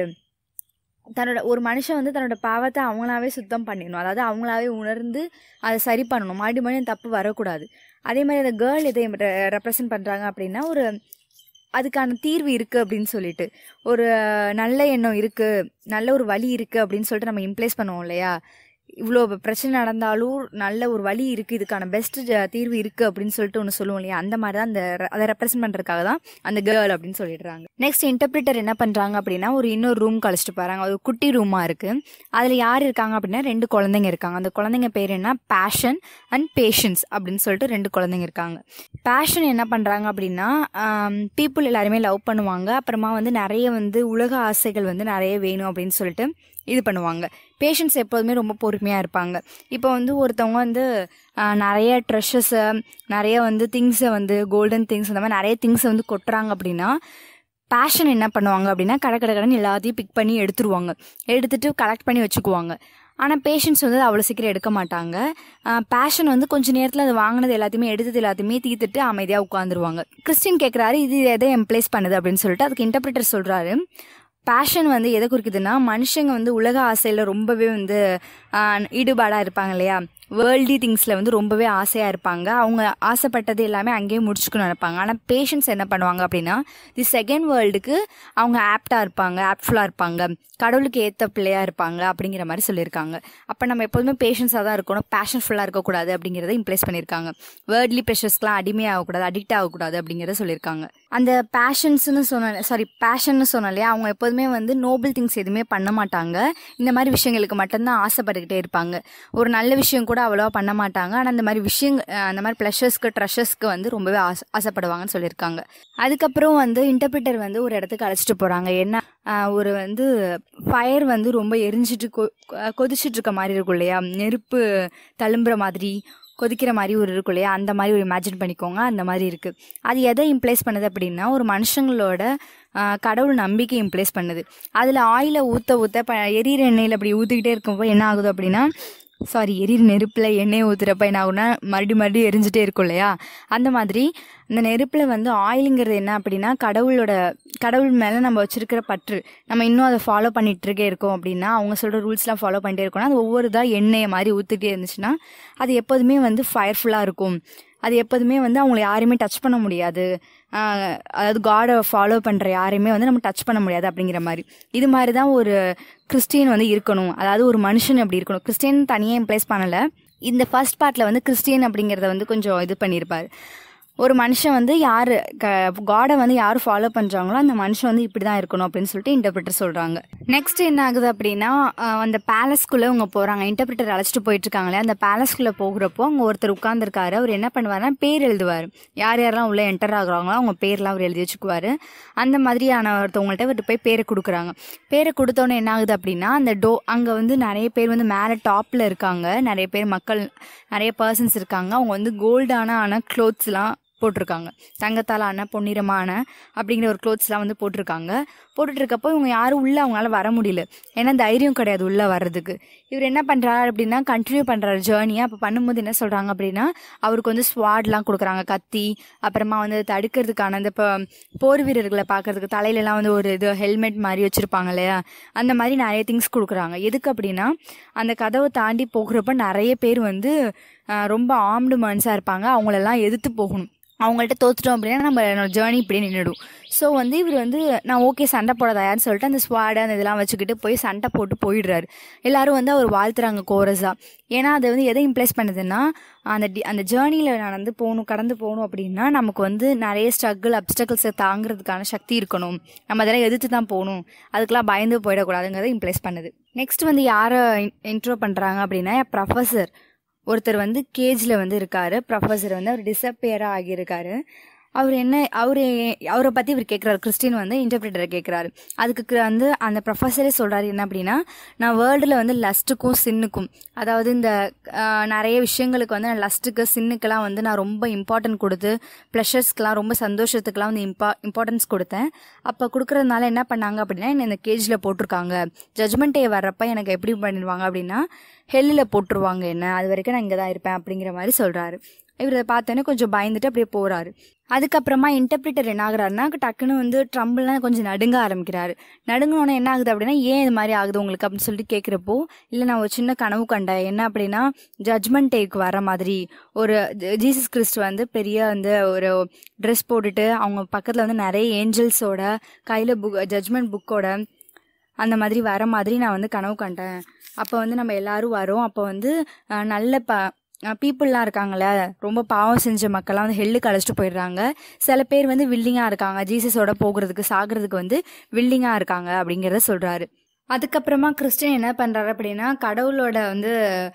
தன்னோட ஒரு மனுஷன் வந்து தன்னோட பாவத்தை அவங்களாவே சுத்தம் பண்ணிடணும் அதாவது அவங்களாவே உணர்ந்து அதை சரி பண்ணணும் மறுபடியும் மறுபடியும் தப்பு வரக்கூடாது அதே மாதிரி அந்த கேர்ள் எதை ரெப்ரசன்ட் பண்ணுறாங்க அப்படின்னா ஒரு அதுக்கான தீர்வு இருக்குது அப்படின்னு சொல்லிட்டு ஒரு நல்ல எண்ணம் இருக்குது நல்ல ஒரு வழி இருக்குது அப்படின்னு சொல்லிட்டு நம்ம இம்ப்ளேஸ் பண்ணுவோம் இல்லையா இவ்வளோ பிரச்சனை நடந்தாலும் நல்ல ஒரு வழி இருக்குது இதுக்கான பெஸ்ட் தீர்வு இருக்குது அப்படின்னு சொல்லிட்டு ஒன்று சொல்லுவோம் இல்லையா அந்த மாதிரி தான் அந்த re- அதை ரெப்ரசென்ட் பண்ணுறதுக்காக தான் அந்த கேர்ள் அப்படின்னு சொல்லிடுறாங்க நெக்ஸ்ட் இன்டர்பிரிட்டர் என்ன பண்ணுறாங்க அப்படின்னா ஒரு இன்னொரு ரூம் கழிச்சிட்டு போகிறாங்க அது ஒரு குட்டி ரூமாக இருக்குது அதில் யார் இருக்காங்க அப்படின்னா ரெண்டு குழந்தைங்க இருக்காங்க அந்த குழந்தைங்க பேர் என்ன பேஷன் அண்ட் பேஷன்ஸ் அப்படின்னு சொல்லிட்டு ரெண்டு குழந்தைங்க இருக்காங்க பேஷன் என்ன பண்ணுறாங்க அப்படின்னா பீப்புள் எல்லாருமே லவ் பண்ணுவாங்க அப்புறமா வந்து நிறைய வந்து உலக ஆசைகள் வந்து நிறைய வேணும் அப்படின்னு சொல்லிட்டு இது பண்ணுவாங்க பேஷண்ட்ஸ் எப்போதுமே ரொம்ப பொறுமையாக இருப்பாங்க இப்போ வந்து ஒருத்தவங்க வந்து ஆஹ், நிறைய ட்ரெஷஸை நிறைய வந்து திங்ஸை வந்து கோல்டன் திங்ஸ் அந்த மாதிரி நிறைய திங்ஸை வந்து கொட்டுறாங்க அப்படின்னா பேஷன் என்ன பண்ணுவாங்க அப்படின்னா கடை கடை கடன் எல்லாத்தையும் பிக் பண்ணி எடுத்துருவாங்க எடுத்துட்டு கலெக்ட் பண்ணி வச்சுக்குவாங்க ஆனால் பேஷண்ட்ஸ் வந்து அவ்வளோ சீக்கிரம் எடுக்க மாட்டாங்க பேஷன் வந்து கொஞ்ச நேரத்தில் அது வாங்கினது எல்லாத்தையுமே எடுத்தது எல்லாத்தையுமே தீத்துட்டு அமைதியாக உட்காந்துருவாங்க கிறிஸ்டின் கேட்குறாரு இது எதை எம்ப்ளேஸ் பண்ணுது அப்படின்னு சொல்லிட்டு அதுக்கு இன்டர்பிரிட்டர் சொல்கிறாரு பேஷன் வந்து எதை குறிக்குதுன்னா மனுஷங்க வந்து உலக ஆசையில் ரொம்பவே வந்து ஈடுபாடாக இருப்பாங்க இல்லையா வேர்ல்டி திங்ஸில் வந்து ரொம்பவே ஆசையாக இருப்பாங்க அவங்க ஆசைப்பட்டது எல்லாமே அங்கேயே முடிச்சுக்கணும் நினைப்பாங்க ஆனால் பேஷன்ஸ் என்ன பண்ணுவாங்க அப்படின்னா தி செகண்ட் வேர்ல்டுக்கு அவங்க ஆப்டாக இருப்பாங்க ஆப்ஃபுல்லாக இருப்பாங்க கடவுளுக்கு ஏற்ற பிள்ளையாக இருப்பாங்க அப்படிங்கிற மாதிரி சொல்லியிருக்காங்க அப்போ நம்ம எப்போதுமே பேஷன்ஸாக தான் இருக்கணும் பேஷன்ஃபுல்லாக இருக்கக்கூடாது அப்படிங்கிறத இம்ப்ளேஸ் பண்ணியிருக்காங்க வேர்ட்லி ப்ரெஷர்ஸ்க்குலாம் அடிமையாக ஆகக்கூடாது அடிக்ட் ஆகக்கூடாது அப்படிங்கிறத சொல்லியிருக்காங்க அந்த பேஷன்ஸ்னு சொன்ன சாரி பேஷன்னு சொன்னோம் இல்லையா அவங்க எப்போதுமே வந்து நோபல் திங்ஸ் எதுவுமே பண்ண மாட்டாங்க இந்த மாதிரி விஷயங்களுக்கு மட்டும்தான் ஆசைப்பட்டுக்கிட்டே இருப்பாங்க ஒரு நல்ல விஷயம் கூட அவ்வளோவா பண்ண மாட்டாங்க ஆனால் அந்த மாதிரி விஷயங்க அந்த மாதிரி ப்ளஷர்ஸ்க்கு ட்ரெஷர்ஸ்க்கு வந்து ரொம்பவே ஆசை ஆசைப்படுவாங்கன்னு சொல்லியிருக்காங்க அதுக்கப்புறம் வந்து இன்டர்பிரிட்டர் வந்து ஒரு இடத்துக்கு அழைச்சிட்டு போகிறாங்க என்ன ஒரு வந்து ஃபயர் வந்து ரொம்ப எரிஞ்சிட்டு கொ கொதிச்சிட்டு இருக்க மாதிரி இருக்கும் இல்லையா நெருப்பு தழும்புற மாதிரி கொதிக்கிற மாதிரி ஒரு இருக்கும் இல்லையா அந்த மாதிரி ஒரு இமேஜின் பண்ணிக்கோங்க அந்த மாதிரி இருக்குது அது எதை இம்ப்ளேஸ் பண்ணுது அப்படின்னா ஒரு மனுஷங்களோட கடவுள் நம்பிக்கை இம்ப்ளேஸ் பண்ணுது அதில் ஆயிலை ஊற்ற ஊற்ற இப்போ எரியிற எண்ணெயில் அப்படி ஊற்றிக்கிட்டே இருக்கும்போது என்ன ஆகுது அப்படின்னா சாரி எரியிற நெருப்பில் எண்ணெய் ஊற்றுறப்ப என்ன ஆகுனா மறுபடி மறுபடியும் எரிஞ்சிட்டே இருக்கும் இல்லையா அந்த மாதிரி இந்த நெருப்பில் வந்து ஆயிலுங்கிறது என்ன அப்படின்னா கடவுளோட கடவுள் மேலே நம்ம வச்சுருக்கிற பற்று நம்ம இன்னும் அதை ஃபாலோ பண்ணிகிட்ருக்கே இருக்கோம் அப்படின்னா அவங்க சொல்கிற ரூல்ஸ்லாம் ஃபாலோ பண்ணிட்டே இருக்கோம்னா அது ஒவ்வொரு இதாக எண்ணெயை மாதிரி ஊற்றிட்டே இருந்துச்சுன்னா அது எப்போதுமே வந்து ஃபயர்ஃபுல்லாக இருக்கும் அது எப்போதுமே வந்து அவங்கள யாருமே டச் பண்ண முடியாது அதாவது காடை ஃபாலோ பண்ணுற யாரையுமே வந்து நம்ம டச் பண்ண முடியாது அப்படிங்கிற மாதிரி இது மாதிரி தான் ஒரு கிறிஸ்டின் வந்து இருக்கணும் அதாவது ஒரு மனுஷன் அப்படி இருக்கணும் கிறிஸ்டின் தனியாக இம்ப்ளேஸ் பண்ணலை இந்த ஃபர்ஸ்ட் பார்ட்டில் வந்து கிறிஸ்டியன் அப்படிங்கிறத வந்து கொஞ்சம் இது பண்ணியிருப்பார் ஒரு மனுஷன் வந்து யார் க காடை வந்து யார் ஃபாலோ பண்ணுறாங்களோ அந்த மனுஷன் வந்து இப்படி தான் இருக்கணும் அப்படின்னு சொல்லிட்டு இன்டர்பிரிட்டர் சொல்கிறாங்க நெக்ஸ்ட் என்ன ஆகுது அப்படின்னா அந்த பேலஸ்க்குள்ளே அவங்க போகிறாங்க இன்டர்பிரிட்டர் அழைச்சிட்டு போயிட்டுருக்காங்களே அந்த பேலஸ்க்குள்ளே போகிறப்போ அங்கே ஒருத்தர் உட்காந்துருக்காரு அவர் என்ன பண்ணுவார்னா பேர் எழுதுவார் யார் யாரெல்லாம் உள்ளே என்டர் ஆகுறாங்களோ அவங்க பேர்லாம் அவர் எழுதி வச்சுக்குவார் அந்த மாதிரியான ஒருத்தவங்கள்ட்ட இவர்கிட்ட போய் பேரை கொடுக்குறாங்க பேரை கொடுத்தோன்னே என்ன ஆகுது அப்படின்னா அந்த டோ அங்கே வந்து நிறைய பேர் வந்து மேலே டாப்பில் இருக்காங்க நிறைய பேர் மக்கள் நிறைய பர்சன்ஸ் இருக்காங்க அவங்க வந்து கோல்டான ஆன க்ளோத்ஸ்லாம் போட்டிருக்காங்க தங்கத்தால் ஆன பொன்னிறமான அப்படிங்கிற ஒரு க்ளோத்ஸ்லாம் வந்து போட்டிருக்காங்க போட்டுட்டு இருக்கப்போ இவங்க யாரும் உள்ளே அவங்களால வர முடியல ஏன்னா தைரியம் கிடையாது உள்ளே வர்றதுக்கு இவர் என்ன பண்ணுறாரு அப்படின்னா கண்டினியூ பண்ணுறாரு ஜேர்னியை அப்போ பண்ணும்போது என்ன சொல்கிறாங்க அப்படின்னா அவருக்கு வந்து ஸ்வாட்லாம் கொடுக்குறாங்க கத்தி அப்புறமா வந்து தடுக்கிறதுக்கான இந்த இப்போ போர் வீரர்களை பார்க்கறதுக்கு தலையிலலாம் வந்து ஒரு இது ஹெல்மெட் மாதிரி வச்சுருப்பாங்க இல்லையா அந்த மாதிரி நிறைய திங்ஸ் கொடுக்குறாங்க எதுக்கு அப்படின்னா அந்த கதவை தாண்டி போகிறப்ப நிறைய பேர் வந்து ரொம்ப ஆம்டு மன்ஸாக இருப்பாங்க அவங்களெல்லாம் எதிர்த்து போகணும் அவங்கள்ட்ட தோத்துட்டோம் அப்படின்னா நம்ம ஜேர்னி இப்படியே நின்றுடும் ஸோ வந்து இவர் வந்து நான் ஓகே சண்டை போட தயார்னு சொல்லிட்டு அந்த ஸ்வாடு அந்த இதெல்லாம் வச்சுக்கிட்டு போய் சண்டை போட்டு போயிடுறாரு எல்லாரும் வந்து அவர் வாழ்த்துறாங்க கோரஸாக ஏன்னா அதை வந்து எதை இம்ப்ளேஸ் பண்ணுதுன்னா அந்த டி அந்த ஜேர்னியில் நடந்து போகணும் கடந்து போகணும் அப்படின்னா நமக்கு வந்து நிறைய ஸ்ட்ரகிள் அப்டக்கிள்ஸை தாங்கிறதுக்கான சக்தி இருக்கணும் நம்ம அதெல்லாம் எதிர்த்து தான் போகணும் அதுக்கெல்லாம் பயந்து போயிடக்கூடாதுங்கிறத இம்ப்ளேஸ் பண்ணுது நெக்ஸ்ட் வந்து யாரை இன்ட்ரோ பண்ணுறாங்க அப்படின்னா ப்ரொஃபஸர் ஒருத்தர் வந்து கேஜில் வந்து இருக்கார் ப்ரொஃபஸர் வந்து அவர் டிஸப்பியராக ஆகியிருக்காரு அவர் என்ன அவர் அவரை பற்றி இவர் கேட்குறாரு கிறிஸ்டின் வந்து இன்டர்பிரிட்டரை கேட்குறாரு அதுக்கு வந்து அந்த ப்ரொஃபஸரே சொல்கிறாரு என்ன அப்படின்னா நான் வேர்ல்டில் வந்து லஸ்ட்டுக்கும் சின்னுக்கும் அதாவது இந்த நிறைய விஷயங்களுக்கு வந்து நான் லஸ்ட்டுக்கு சின்னுக்கெல்லாம் வந்து நான் ரொம்ப இம்பார்ட்டன்ட் கொடுத்து ப்ளஷர்ஸ்க்கெலாம் ரொம்ப சந்தோஷத்துக்கெலாம் வந்து இம்பா இம்பார்ட்டன்ஸ் கொடுத்தேன் அப்போ கொடுக்குறதுனால என்ன பண்ணாங்க அப்படின்னா என்னை இந்த கேஜில் போட்டிருக்காங்க ஜட்மெண்ட் டே வர்றப்ப எனக்கு எப்படி பண்ணிடுவாங்க அப்படின்னா ஹெல்லில் போட்டுருவாங்க என்ன அது வரைக்கும் நான் இங்கே தான் இருப்பேன் அப்படிங்கிற மாதிரி சொல்கிறாரு இவர் அதை பார்த்தோன்னே கொஞ்சம் பயந்துட்டு அப்படியே போகிறாரு அதுக்கப்புறமா இன்டர்பிரிட்டர் என்ன ஆகுறாருன்னா டக்குன்னு வந்து ட்ரம்பிள்லாம் கொஞ்சம் நடுங்க ஆரம்பிக்கிறாரு நடுங்கினோன்னே என்ன ஆகுது அப்படின்னா ஏன் இது மாதிரி ஆகுது உங்களுக்கு அப்படின்னு சொல்லிட்டு கேட்குறப்போ இல்லை நான் ஒரு சின்ன கனவு கண்டேன் என்ன அப்படின்னா ஜட்மெண்ட் டேக்கு வர மாதிரி ஒரு ஜீசஸ் கிறிஸ்ட் வந்து பெரிய வந்து ஒரு ட்ரெஸ் போட்டுட்டு அவங்க பக்கத்தில் வந்து நிறைய ஏஞ்சல்ஸோட கையில் புக் ஜட்மெண்ட் புக்கோட அந்த மாதிரி வர மாதிரி நான் வந்து கனவு கண்டேன் அப்போ வந்து நம்ம எல்லாரும் வரோம் அப்போ வந்து நல்ல ப பீப்புளெலாம் இருக்காங்களே ரொம்ப பாவம் செஞ்ச மக்கள்லாம் வந்து ஹெல்லுக்கு அழைச்சிட்டு போயிடுறாங்க சில பேர் வந்து வில்லிங்காக இருக்காங்க ஜீசஸோட போகிறதுக்கு சாகிறதுக்கு வந்து வில்லிங்காக இருக்காங்க அப்படிங்கிறத சொல்கிறாரு அதுக்கப்புறமா கிறிஸ்டின் என்ன பண்ணுறாரு அப்படின்னா கடவுளோட வந்து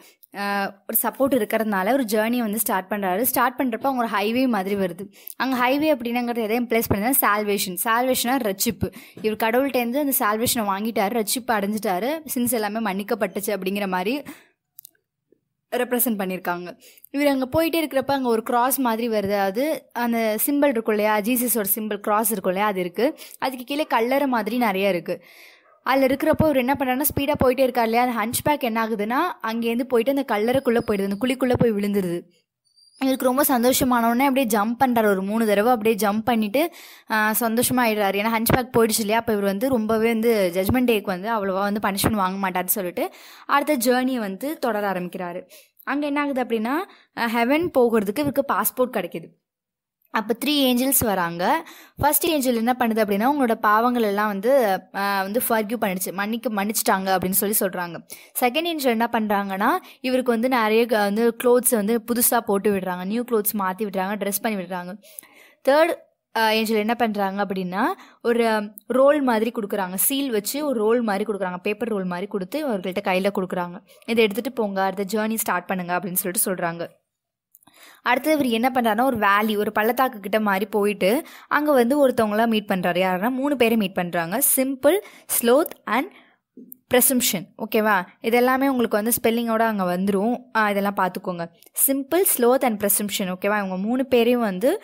ஒரு சப்போர்ட் இருக்கிறதுனால ஒரு ஜேர்னியை வந்து ஸ்டார்ட் பண்ணுறாரு ஸ்டார்ட் பண்ணுறப்ப அவங்க ஒரு ஹைவே மாதிரி வருது அங்கே ஹைவே அப்படின்னாங்கிறது எதையும் பிளேஸ் பண்ணி சால்வேஷன் சால்வேஷனாக ரட்சிப்பு இவர் கடவுள்கிட்டேருந்து அந்த சால்வேஷனை வாங்கிட்டாரு ரட்சிப்பு அடைஞ்சிட்டாரு சின்ஸ் எல்லாமே மன்னிக்கப்பட்டுச்சு அப்படிங்கிற மாதிரி ரெப்ரசன்ட் பண்ணியிருக்காங்க இவர் அங்கே போயிட்டே இருக்கிறப்ப அங்கே ஒரு கிராஸ் மாதிரி வருது அது அந்த சிம்பிள் இருக்கும் இல்லையா ஜீசஸோட சிம்பிள் கிராஸ் இருக்கும் இல்லையா அது இருக்குது அதுக்கு கீழே கல்லறை மாதிரி நிறைய இருக்குது அதில் இருக்கிறப்போ இவர் என்ன பண்ணுறாருன்னா ஸ்பீடாக போயிட்டே இருக்கார் இல்லையா அந்த ஹன்ச் பேக் என்ன ஆகுதுன்னா அங்கேருந்து போயிட்டு அந்த கல்லறைக்குள்ளே போயிடுது அந்த குழிக்குள்ளே போய் விழுந்துருது இவருக்கு ரொம்ப சந்தோஷமானவுடனே அப்படியே ஜம்ப் பண்ணுறாரு ஒரு மூணு தடவை அப்படியே ஜம்ப் பண்ணிவிட்டு சந்தோஷமாக ஆயிடுறாரு ஏன்னா ஹஞ்ச் பேக் போயிடுச்சு இல்லையா அப்போ இவர் வந்து ரொம்பவே வந்து ஜட்மெண்ட் டேக்கு வந்து அவ்வளோவா வந்து பனிஷ்மெண்ட் வாங்க மாட்டார்னு சொல்லிட்டு அடுத்த ஜேர்னியை வந்து தொடர ஆரம்பிக்கிறாரு அங்கே என்ன ஆகுது அப்படின்னா ஹெவன் போகிறதுக்கு இவருக்கு பாஸ்போர்ட் கிடைக்கிது அப்போ த்ரீ ஏஞ்சல்ஸ் வராங்க ஃபர்ஸ்ட் ஏஞ்சல் என்ன பண்ணுது அப்படின்னா உங்களோட பாவங்கள் எல்லாம் வந்து ஆஹ், வந்து ஃபர்கியூ பண்ணிடுச்சு மன்னிக்க மன்னிச்சிட்டாங்க அப்படின்னு சொல்லி சொல்கிறாங்க செகண்ட் ஏஞ்சல் என்ன பண்ணுறாங்கன்னா இவருக்கு வந்து நிறைய க- வந்து க்ளோத்ஸ் வந்து புதுசாக போட்டு விடுறாங்க நியூ க்ளோத்ஸ் மாற்றி விடுறாங்க ட்ரெஸ் பண்ணி விடுறாங்க தேர்ட் ஏஞ்சல் என்ன பண்ணுறாங்க அப்படின்னா ஒரு ரோல் மாதிரி கொடுக்குறாங்க சீல் வச்சு ஒரு ரோல் மாதிரி கொடுக்குறாங்க பேப்பர் ரோல் மாதிரி கொடுத்து அவர்கள்ட்ட கையில் கொடுக்குறாங்க இதை எடுத்துகிட்டு போங்க அடுத்த ஜேர்னி ஸ்டார்ட் பண்ணுங்க அப்படின்னு சொல்லிட்டு சொல்கிறாங்க அடுத்தது இவர் என்ன பண்ணுறாருன்னா ஒரு வேலி ஒரு பள்ளத்தாக்கு கிட்ட மாதிரி போயிட்டு அங்கே வந்து ஒருத்தவங்கள மீட் பண்ணுறாரு யாருன்னா மூணு பேரை மீட் பண்ணுறாங்க சிம்பிள் ஸ்லோத் அண்ட் ப்ரெசம்ஷன் ஓகேவா இது எல்லாமே உங்களுக்கு வந்து ஸ்பெல்லிங்கோட அங்கே வந்துடும் இதெல்லாம் பார்த்துக்கோங்க சிம்பிள் ஸ்லோத் அண்ட் ப்ரெசம்ஷன் ஓகேவா இவங்க மூணு பேரையும் வந்து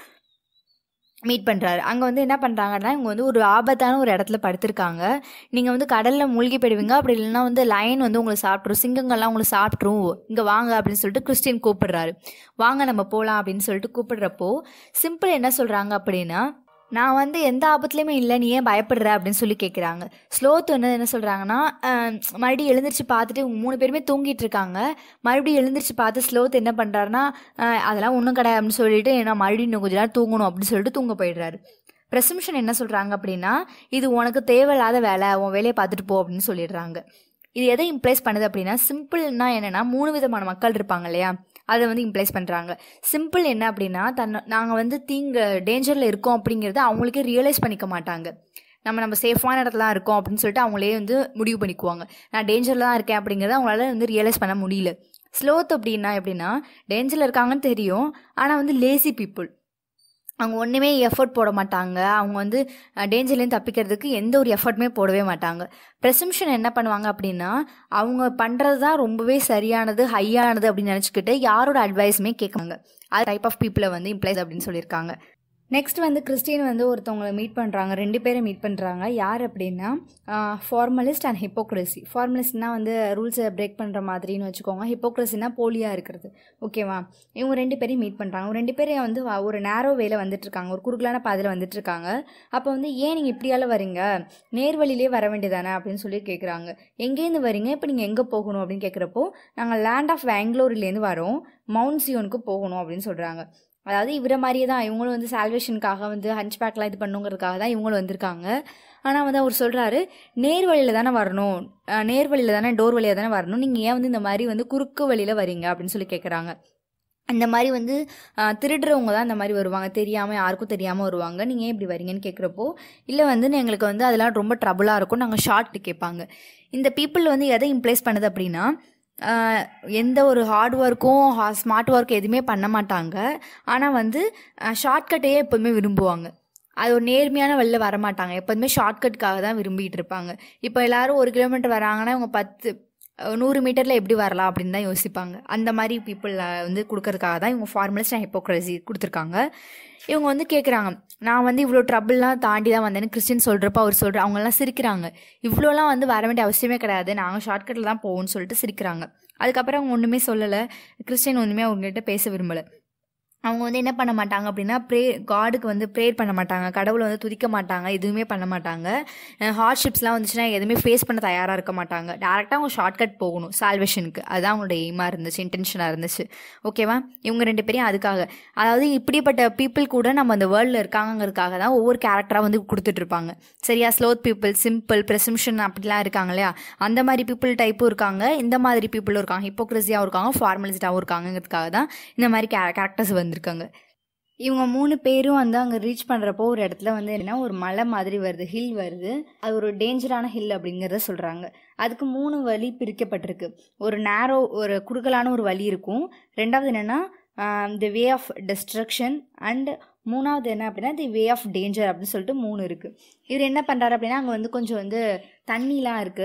மீட் பண்ணுறாரு அங்கே வந்து என்ன பண்ணுறாங்கன்னா இவங்க வந்து ஒரு ஆபத்தான ஒரு இடத்துல படுத்திருக்காங்க நீங்கள் வந்து கடலில் மூழ்கி போயிடுவீங்க அப்படி இல்லைன்னா வந்து லைன் வந்து உங்களை சாப்பிட்ரும் சிங்கங்கள்லாம் உங்களை சாப்பிட்ரும் இங்கே வாங்க அப்படின்னு சொல்லிட்டு கிறிஸ்டின் கூப்பிடுறாரு வாங்க நம்ம போகலாம் அப்படின்னு சொல்லிட்டு கூப்பிடுறப்போ சிம்பிள் என்ன சொல்கிறாங்க அப்படின்னா நான் வந்து எந்த ஆபத்துலேயுமே இல்லை நீ ஏன் பயப்படுற அப்படின்னு சொல்லி கேட்குறாங்க ஸ்லோத் வந்து என்ன சொல்கிறாங்கன்னா மறுபடியும் எழுந்திரிச்சு பார்த்துட்டு இவங்க மூணு பேருமே தூங்கிட்டு இருக்காங்க மறுபடியும் எழுந்திரிச்சு பார்த்து ஸ்லோத் என்ன பண்ணுறாருன்னா அதெல்லாம் ஒன்றும் கிடையாது அப்படின்னு சொல்லிட்டு நான் மறுபடியும் இன்னும் கொஞ்ச நேரம் தூங்கணும் அப்படின்னு சொல்லிட்டு தூங்க போயிடுறாரு ப்ரெசம்ஷன் என்ன சொல்கிறாங்க அப்படின்னா இது உனக்கு தேவையில்லாத வேலை உன் வேலையை பார்த்துட்டு போ அப்படின்னு சொல்லிடுறாங்க இது எதை இம்ப்ளைஸ் பண்ணுது அப்படின்னா சிம்பிள்னா என்னென்னா மூணு விதமான மக்கள் இருப்பாங்க இல்லையா அதை வந்து இம்ப்ளைஸ் பண்ணுறாங்க சிம்பிள் என்ன அப்படின்னா தன்னை நாங்கள் வந்து தீங்கு டேஞ்சரில் இருக்கோம் அப்படிங்கிறத அவங்களுக்கே ரியலைஸ் பண்ணிக்க மாட்டாங்க நம்ம நம்ம சேஃபான இடத்துல தான் இருக்கோம் அப்படின்னு சொல்லிட்டு அவங்களே வந்து முடிவு பண்ணிக்குவாங்க நான் டேஞ்சரில் தான் இருக்கேன் அப்படிங்கிறத அவங்களால வந்து ரியலைஸ் பண்ண முடியல ஸ்லோத் அப்படின்னா எப்படின்னா டேஞ்சரில் இருக்காங்கன்னு தெரியும் ஆனால் வந்து லேசி பீப்புள் அவங்க ஒன்றுமே எஃபர்ட் போட மாட்டாங்க அவங்க வந்து டேஞ்சர்லேருந்து தப்பிக்கிறதுக்கு எந்த ஒரு எஃபர்ட்டுமே போடவே மாட்டாங்க ப்ரெசம்ஷன் என்ன பண்ணுவாங்க அப்படின்னா அவங்க பண்ணுறது தான் ரொம்பவே சரியானது ஹையானது அப்படின்னு நினச்சிக்கிட்டு யாரோட அட்வைஸுமே கேட்காங்க அது டைப் ஆஃப் பீப்புளை வந்து இம்ப்ளைஸ் அப்படின்னு சொல்லியிருக்காங்க நெக்ஸ்ட் வந்து கிறிஸ்டின் வந்து ஒருத்தவங்களை மீட் பண்ணுறாங்க ரெண்டு பேரை மீட் பண்ணுறாங்க யார் அப்படின்னா ஃபார்மலிஸ்ட் அண்ட் ஹிப்போக்ரஸி ஃபார்மலிஸ்ட்னா வந்து ரூல்ஸை பிரேக் பண்ணுற மாதிரின்னு வச்சுக்கோங்க ஹிப்போக்ரஸினா போலியாக இருக்கிறது ஓகேவா இவங்க ரெண்டு பேரையும் மீட் பண்ணுறாங்க ரெண்டு பேரையும் வந்து வ- ஒரு நேரோ வேல வந்துட்டுருக்காங்க ஒரு குறுகலான பாதையில் வந்துட்டுருக்காங்க அப்போ வந்து ஏன் நீங்கள் இப்படியால வரீங்க நேர்வழியிலே வர வேண்டியதானே அப்படின்னு சொல்லி கேட்குறாங்க எங்கேருந்து வரீங்க இப்போ நீங்கள் எங்கே போகணும் அப்படின்னு கேட்குறப்போ நாங்கள் லேண்ட் ஆஃப் வேங்களூர்லேருந்து வரோம் மவுண்ட் சியோனுக்கு போகணும் அப்படின்னு சொல்கிறாங்க அதாவது இவரை மாதிரியே தான் இவங்களும் வந்து சால்வேஷனுக்காக வந்து ஹஞ்ச் பேக்லாம் இது பண்ணுங்கிறதுக்காக தான் இவங்களும் வந்திருக்காங்க ஆனால் வந்து அவர் சொல்கிறாரு நேர் வழியில் தானே வரணும் அஹ் நேர் வழியில் தானே டோர் வழியாக தானே வரணும் நீங்கள் ஏன் வந்து இந்த மாதிரி வந்து குறுக்கு வழியில் வரீங்க அப்படின்னு சொல்லி கேட்குறாங்க அந்த மாதிரி வந்து அஹ், திருடுறவங்க தான் இந்த மாதிரி வருவாங்க தெரியாமல் யாருக்கும் தெரியாமல் வருவாங்க நீங்கள் ஏன் இப்படி வரீங்கன்னு கேட்குறப்போ இல்லை வந்து எங்களுக்கு வந்து அதெல்லாம் ரொம்ப ட்ரபுளாக இருக்கும் நாங்கள் ஷார்ட் கேட்பாங்க இந்த பீப்புள் வந்து எதை இம்ப்ளேஸ் பண்ணுது அப்படின்னா ஆஹ், எந்த ஒரு ஹார்ட் ஒர்க்கும் ஸ்மார்ட் ஒர்க் எதுவுமே பண்ண மாட்டாங்க ஆனால் வந்து ஷார்ட்கட்டையே எப்போதுமே விரும்புவாங்க அது ஒரு நேர்மையான வழியில் வர மாட்டாங்க எப்போதுமே ஷார்ட்கட்காக தான் விரும்பிட்டு இருப்பாங்க இப்போ எல்லாரும் ஒரு கிலோமீட்டர் வராங்கன்னா இவங்க பத்து அஹ், நூறு மீட்டரில் எப்படி வரலாம் அப்படின்னு தான் யோசிப்பாங்க அந்த மாதிரி பீப்புள் வந்து கொடுக்கறதுக்காக தான் இவங்க ஃபார்மலிஸ்ட் அண்ட் ஹிப்போக்ரஸி கொடுத்துருக்காங்க இவங்க வந்து கேட்குறாங்க நான் வந்து இவ்வளோ ட்ரபிள்லாம் தாண்டி தான் வந்தேன்னு கிறிஸ்டின் சொல்கிறப்ப அவர் சொல்கிற அவங்கெல்லாம் சிரிக்கிறாங்க இவ்வளோலாம் வந்து வர வேண்டிய அவசியமே கிடையாது நாங்கள் ஷார்ட்கட்டில் தான் போவோம்னு சொல்லிட்டு சிரிக்கிறாங்க அதுக்கப்புறம் அவங்க ஒன்றுமே சொல்லலை கிறிஸ்டின் ஒன்றுமே அவங்ககிட்ட பேச விரும்பலை அவங்க வந்து என்ன பண்ண மாட்டாங்க அப்படின்னா ப்ரே காடுக்கு வந்து ப்ரேயர் பண்ண மாட்டாங்க கடவுளை வந்து துதிக்க மாட்டாங்க எதுவுமே பண்ண மாட்டாங்க ஹார்ட்ஷிப்ஸ்லாம் வந்துச்சுன்னா எதுவுமே ஃபேஸ் பண்ண தயாராக இருக்க மாட்டாங்க டேரெக்டாக அவங்க ஷார்ட்கட் போகணும் சால்வேஷனுக்கு அதுதான் அவங்களோட எய்மாக இருந்துச்சு இன்டென்ஷனாக இருந்துச்சு ஓகேவா இவங்க ரெண்டு பேரையும் அதுக்காக அதாவது இப்படிப்பட்ட பீப்புள் கூட நம்ம அந்த வேர்ல்டில் இருக்காங்கிறதுக்காக தான் ஒவ்வொரு கேரக்டராக வந்து கொடுத்துட்ருப்பாங்க சரியா ஸ்லோத் பீப்புள் சிம்பிள் ப்ரெசம்ஷன் அப்படிலாம் இருக்காங்க இல்லையா அந்த மாதிரி பீப்புள் டைப்பும் இருக்காங்க இந்த மாதிரி பீப்புளும் இருக்காங்க ஹிப்போக்ரஸியாகவும் இருக்காங்க ஃபார்மலிஸ்டாகவும் இருக்காங்கிறதுக்காக தான் இந்த மாதிரி கே கேரக்டர்ஸ் வந்திருக்காங்க இவங்க மூணு பேரும் வந்து அங்கே ரீச் பண்ணுறப்போ ஒரு இடத்துல வந்து என்ன ஒரு மலை மாதிரி வருது ஹில் வருது அது ஒரு டேஞ்சரான ஹில் அப்படிங்கிறத சொல்கிறாங்க அதுக்கு மூணு வழி பிரிக்கப்பட்டிருக்கு ஒரு நேரோ ஒரு குறுகலான ஒரு வழி இருக்கும் ரெண்டாவது என்னென்னா the way of destruction and மூணாவது என்ன அப்படின்னா தி வே ஆஃப் டேஞ்சர் அப்படின்னு சொல்லிட்டு மூணு இருக்குது இவர் என்ன பண்ணுறாரு அப்படின்னா அங்கே வந்து கொஞ்சம் வந்து தண்ணிலாம் இருக்குது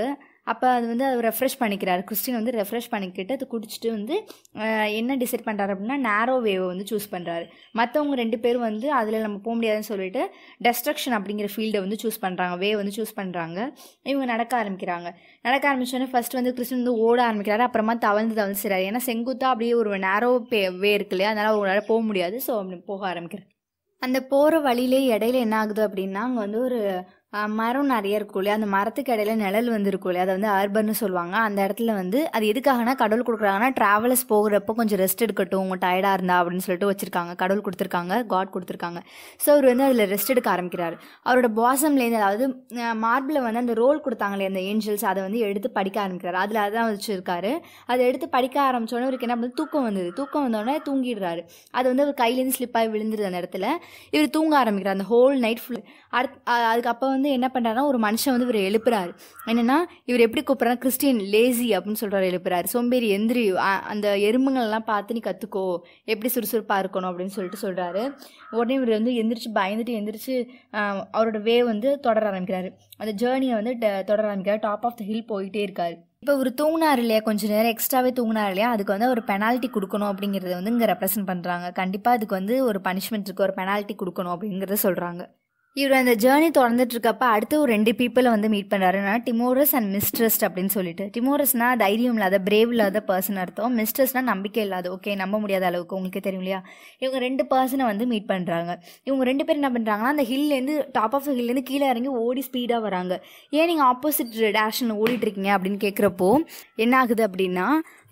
அப்போ அது வந்து அவர் ரெஃப்ரெஷ் பண்ணிக்கிறாரு கிறிஸ்டின் வந்து ரெஃப்ரெஷ் பண்ணிக்கிட்டு அது குடிச்சிட்டு வந்து ஆஹ், என்ன டிசைட் பண்ணுறாரு அப்படின்னா நேரோ வேவை வந்து சூஸ் பண்ணுறாரு மற்றவங்க ரெண்டு பேரும் வந்து அதில் நம்ம போக முடியாதுன்னு சொல்லிட்டு டெஸ்ட்ரக்ஷன் அப்படிங்கிற ஃபீல்டை வந்து சூஸ் பண்ணுறாங்க வே வந்து சூஸ் பண்ணுறாங்க இவங்க நடக்க ஆரம்பிக்கிறாங்க நடக்க ஆரம்பிச்சோடனே ஃபர்ஸ்ட் வந்து கிறிஸ்டின் வந்து ஓட ஆரம்பிக்கிறாரு அப்புறமா தவழ்ந்து தவழ்ந்து செய்கிறாரு ஏன்னா செங்குத்தா அப்படியே ஒரு நேரோ பே வே இருக்கு இல்லையா அதனால் அவங்களால போக முடியாது ஸோ அப்படி போக ஆரம்பிக்கிறார் அந்த போகிற வழியிலே இடையில என்ன ஆகுது அப்படின்னா அங்கே வந்து ஒரு அஹ், மரம் நிறைய இருக்கும் இல்லையா அந்த மரத்துக்கு இடையில நிழல் வந்து இருக்கும் இல்லையா அதை வந்து அர்பன்னு சொல்லுவாங்க அந்த இடத்துல வந்து அது எதுக்காகனா கடவுள் கொடுக்குறாங்கன்னா ட்ராவலர்ஸ் போகிறப்போ கொஞ்சம் ரெஸ்ட் எடுக்கட்டும் உங்க டயர்டாக இருந்தா அப்படின்னு சொல்லிட்டு வச்சிருக்காங்க கடவுள் கொடுத்துருக்காங்க காட் கொடுத்துருக்காங்க ஸோ அவர் வந்து அதில் ரெஸ்ட் எடுக்க ஆரம்பிக்கிறாரு அவரோட பாசம்லேருந்து அதாவது மார்பில் வந்து அந்த ரோல் கொடுத்தாங்களே அந்த ஏஞ்சல்ஸ் அதை வந்து எடுத்து படிக்க ஆரம்பிக்கிறாரு அதில் அதான் வச்சுருக்காரு அதை எடுத்து படிக்க ஆரம்பிச்சோடனே அவருக்கு என்ன பண்ணுது தூக்கம் வந்தது தூக்கம் வந்தோடனே தூங்கிடுறாரு அது வந்து அவர் கையிலேருந்து ஸ்லிப் ஆகி விழுந்துருது அந்த இடத்துல இவர் தூங்க ஆரம்பிக்கிறார் அந்த ஹோல் நைட் ஃபுல் அடுத் அ- அதுக்கு அப்போ வந்து என்ன பண்ணுறாருன்னா ஒரு மனுஷன் வந்து இவர் எழுப்புறாரு என்னன்னா இவர் எப்படி கூப்பிட்றாரு கிறிஸ்டின் லேசி அப்படின்னு சொல்கிறாரு எழுப்புறாரு சோம்பேறி எந்திரி அ- அந்த எறும்புங்கள்லாம் பார்த்து நீ கற்றுக்கோ எப்படி சுறுசுறுப்பாக இருக்கணும் அப்படின்னு சொல்லிட்டு சொல்கிறாரு உடனே இவர் வந்து எந்திரிச்சு பயந்துட்டு எந்திரிச்சு ஆஹ், அவரோட வே வந்து தொடர ஆரம்பிக்கிறாரு அந்த ஜேர்னியை வந்து ட- தொடர ஆரம்பிக்கிறாரு டாப் ஆஃப் த ஹில் போயிட்டே இருக்காரு இப்போ இவர் தூங்கினார் இல்லையா கொஞ்சம் நேரம் எக்ஸ்ட்ராவே தூங்கினார் இல்லையா அதுக்கு வந்து ஒரு பெனால்ட்டி கொடுக்கணும் அப்படிங்கிறத வந்து இங்கே ரெப்ரசென்ட் பண்ணுறாங்க கண்டிப்பாக அதுக்கு வந்து ஒரு பனிஷ்மெண்ட் இருக்குது ஒரு பெனால்ட்டி கொடுக்கணும் அப்படிங்கிறத சொல்கிறாங்க இவர் அந்த ஜேர்னி தொடர்ந்துட்டு இருக்கப்ப அடுத்து ஒரு ரெண்டு பீப்புளை வந்து மீட் பண்ணுறாருன்னா டிமோரஸ் அண்ட் மிஸ்ட்ரஸ்ட் அப்படின்னு சொல்லிட்டு டிமோரஸ்னா தைரியம் இல்லாத பிரேவ் இல்லாத பர்சன் அர்த்தம் மிஸ்ட்ரஸ்னா நம்பிக்கை இல்லாத ஓகே நம்ப முடியாத அளவுக்கு உங்களுக்கு தெரியும் இல்லையா இவங்க ரெண்டு பர்சனை வந்து மீட் பண்ணுறாங்க இவங்க ரெண்டு பேரும் என்ன பண்ணுறாங்கன்னா அந்த ஹில்லேருந்து டாப் ஆஃப் ஹில்லேருந்து கீழே இறங்கி ஓடி ஸ்பீடாக வராங்க ஏன் நீங்கள் ஆப்போசிட் டேரக்ஷனில் ஓடிட்டு இருக்கீங்க அப்படின்னு கேட்குறப்போ என்ன ஆகுது அப்படின்னா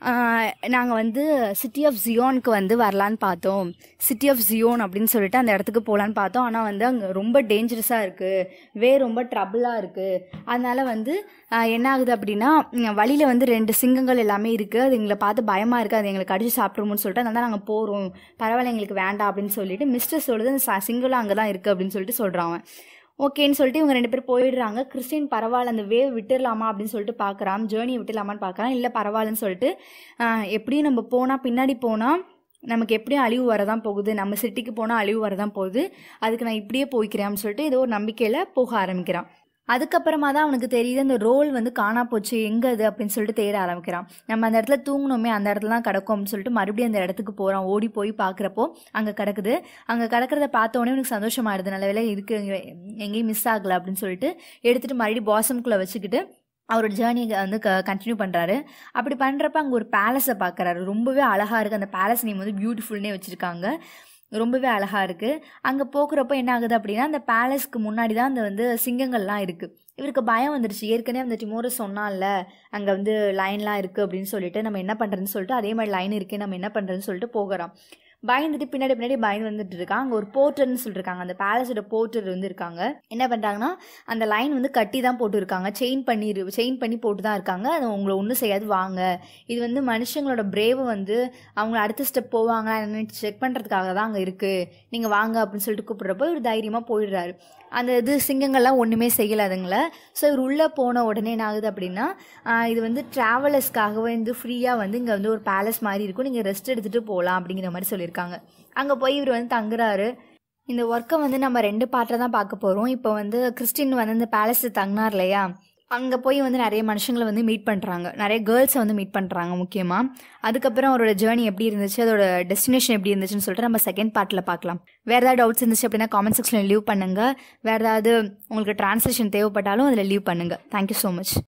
நாங்கள் வந்து சிட்டி ஆஃப் ஜியோனுக்கு வந்து வரலான்னு பார்த்தோம் சிட்டி ஆஃப் ஜியோன் அப்படின்னு சொல்லிட்டு அந்த இடத்துக்கு போகலான்னு பார்த்தோம் ஆனால் வந்து அங்கே ரொம்ப டேஞ்சரஸாக இருக்குது வே ரொம்ப ட்ரபிளாக இருக்குது அதனால் வந்து ஆஹ், என்ன ஆகுது அப்படின்னா வழியில் வந்து ரெண்டு சிங்கங்கள் எல்லாமே இருக்குது அது எங்களை பார்த்து பயமாக இருக்குது அது எங்களுக்கு அடிச்சு சாப்பிட்ருமோன்னு சொல்லிட்டு அதனால நாங்கள் போகிறோம் பரவாயில்ல எங்களுக்கு வேண்டாம் அப்படின்னு சொல்லிட்டு மிஸ்டர் சொல்லுது அந்த ச- சிங்கலும் அங்கே தான் இருக்குது அப்படின்னு சொல்லிட்டு சொல்கிறான் அவன் ஓகேன்னு சொல்லிட்டு இவங்க ரெண்டு பேரும் போயிடுறாங்க கிறிஸ்டின் பரவாயில்ல அந்த வேவ் விட்டுடலாமா அப்படின்னு சொல்லிட்டு பார்க்குறான் ஜேர்னி விட்டுடலாமான்னு பார்க்குறான் இல்லை பரவாயில்லன்னு சொல்லிட்டு ஆஹ், எப்படியும் நம்ம போனால் பின்னாடி போனால் நமக்கு எப்படியும் அழிவு வரதான் போகுது நம்ம சிட்டிக்கு போனால் அழிவு வரதான் போகுது அதுக்கு நான் இப்படியே போய்க்கிறேன் அப்படின்னு சொல்லிட்டு ஏதோ ஒரு நம்பிக்கையில் போக ஆரம்பிக்கிறான் அதுக்கப்புறமா தான் அவனுக்கு தெரியுது அந்த ரோல் வந்து காணா போச்சு எங்கே அது அப்படின்னு சொல்லிட்டு தேட ஆரம்பிக்கிறான் நம்ம அந்த இடத்துல தூங்கணுமே அந்த இடத்துல தான் கிடக்கும் அப்படின்னு சொல்லிட்டு மறுபடியும் அந்த இடத்துக்கு போகிறான் ஓடி போய் பார்க்குறப்போ அங்கே கிடக்குது அங்கே கிடக்கிறத பார்த்த உடனே எனக்கு சந்தோஷமாயிடுது நல்ல வேலை இருக்கு எங்க- எங்கேயும் மிஸ் ஆகலை அப்படின்னு சொல்லிட்டு எடுத்துகிட்டு மறுபடியும் பாசம்குள்ளே வச்சுக்கிட்டு அவரோட ஜேர்னியை வந்து க கண்டினியூ பண்ணுறாரு அப்படி பண்ணுறப்ப அங்கே ஒரு பேலஸை பார்க்குறாரு ரொம்பவே அழகாக இருக்குது அந்த பேலஸ் நேம் வந்து பியூட்டிஃபுல்னே வச்சுருக்காங்க ரொம்பவே அழகாக இருக்குது அங்கே போக்குறப்போ என்ன ஆகுது அப்படின்னா அந்த பேலஸ்க்கு முன்னாடி தான் அந்த வந்து சிங்கங்கள்லாம் இருக்குது இவருக்கு பயம் வந்துடுச்சு ஏற்கனவே அந்த டிமோரஸ் சொன்னான்ல அங்கே வந்து லைன்லாம் இருக்குது அப்படின்னு சொல்லிட்டு நம்ம என்ன பண்ணுறதுன்னு சொல்லிட்டு அதே மாதிரி லைன் இருக்கே நம்ம என்ன பண்ணுறதுன்னு சொல்லிட்டு போகிறோம் பயந்துட்டு பின்னாடி பின்னாடி பயந்து வந்துட்டு இருக்காங்க அங்கே ஒரு போர்ட்டர்னு சொல்லியிருக்காங்க அந்த பேலஸோட போர்ட்டர் வந்து இருக்காங்க என்ன பண்ணுறாங்கன்னா அந்த லைன் வந்து கட்டி தான் போட்டுருக்காங்க செயின் பண்ணி செயின் பண்ணி போட்டு தான் இருக்காங்க அது உங்களை ஒன்றும் செய்யாது வாங்க இது வந்து மனுஷங்களோட பிரேவை வந்து அவங்க அடுத்த ஸ்டெப் போவாங்க என்னன்னு செக் பண்ணுறதுக்காக தான் அங்கே இருக்குது நீங்கள் வாங்க அப்படின்னு சொல்லிட்டு கூப்பிட்றப்போ இவர் தைரியமாக போயிடுறாரு அந்த இது சிங்கங்கள்லாம் ஒன்றுமே செய்யலை அதுங்கள ஸோ இவர் உள்ளே போன உடனே என்ன ஆகுது அப்படின்னா ஆஹ் இது வந்து ட்ராவலர்ஸ்க்காகவே வந்து ஃப்ரீயாக வந்து இங்கே வந்து ஒரு பேலஸ் மாதிரி இருக்கும் நீங்கள் ரெஸ்ட் எடுத்துகிட்டு போகலாம் அப்படிங்கிற மாதிரி சொல்லியிருக்காங்க அங்கே போய் இவர் வந்து தங்குறாரு இந்த ஒர்க்கை வந்து நம்ம ரெண்டு பார்ட்டில் தான் பார்க்க போகிறோம் இப்போ வந்து கிறிஸ்டின் வந்து இந்த பேலஸில் தங்கினார் இல்லையா அங்கே போய் வந்து நிறைய மனுஷங்களை வந்து மீட் பண்ணுறாங்க நிறைய கேர்ள்ஸை வந்து மீட் பண்ணுறாங்க முக்கியமாக அதுக்கப்புறம் அவரோட ஜேர்னி எப்படி இருந்துச்சு அதோட டெஸ்டினேஷன் எப்படி இருந்துச்சுன்னு சொல்லிட்டு நம்ம செகண்ட் பார்ட்டில் பார்க்கலாம் வேறு ஏதாவது டவுட்ஸ் இருந்துச்சு அப்படின்னா காமெண்ட் செக்ஷனில் லீவ் பண்ணுங்கள் வேறு ஏதாவது உங்களுக்கு ட்ரான்ஸ்லேஷன் தேவைப்பட்டாலும் அதில் லீவ் பண்ணுங்கள் தேங்க்யூ ஸோ மச்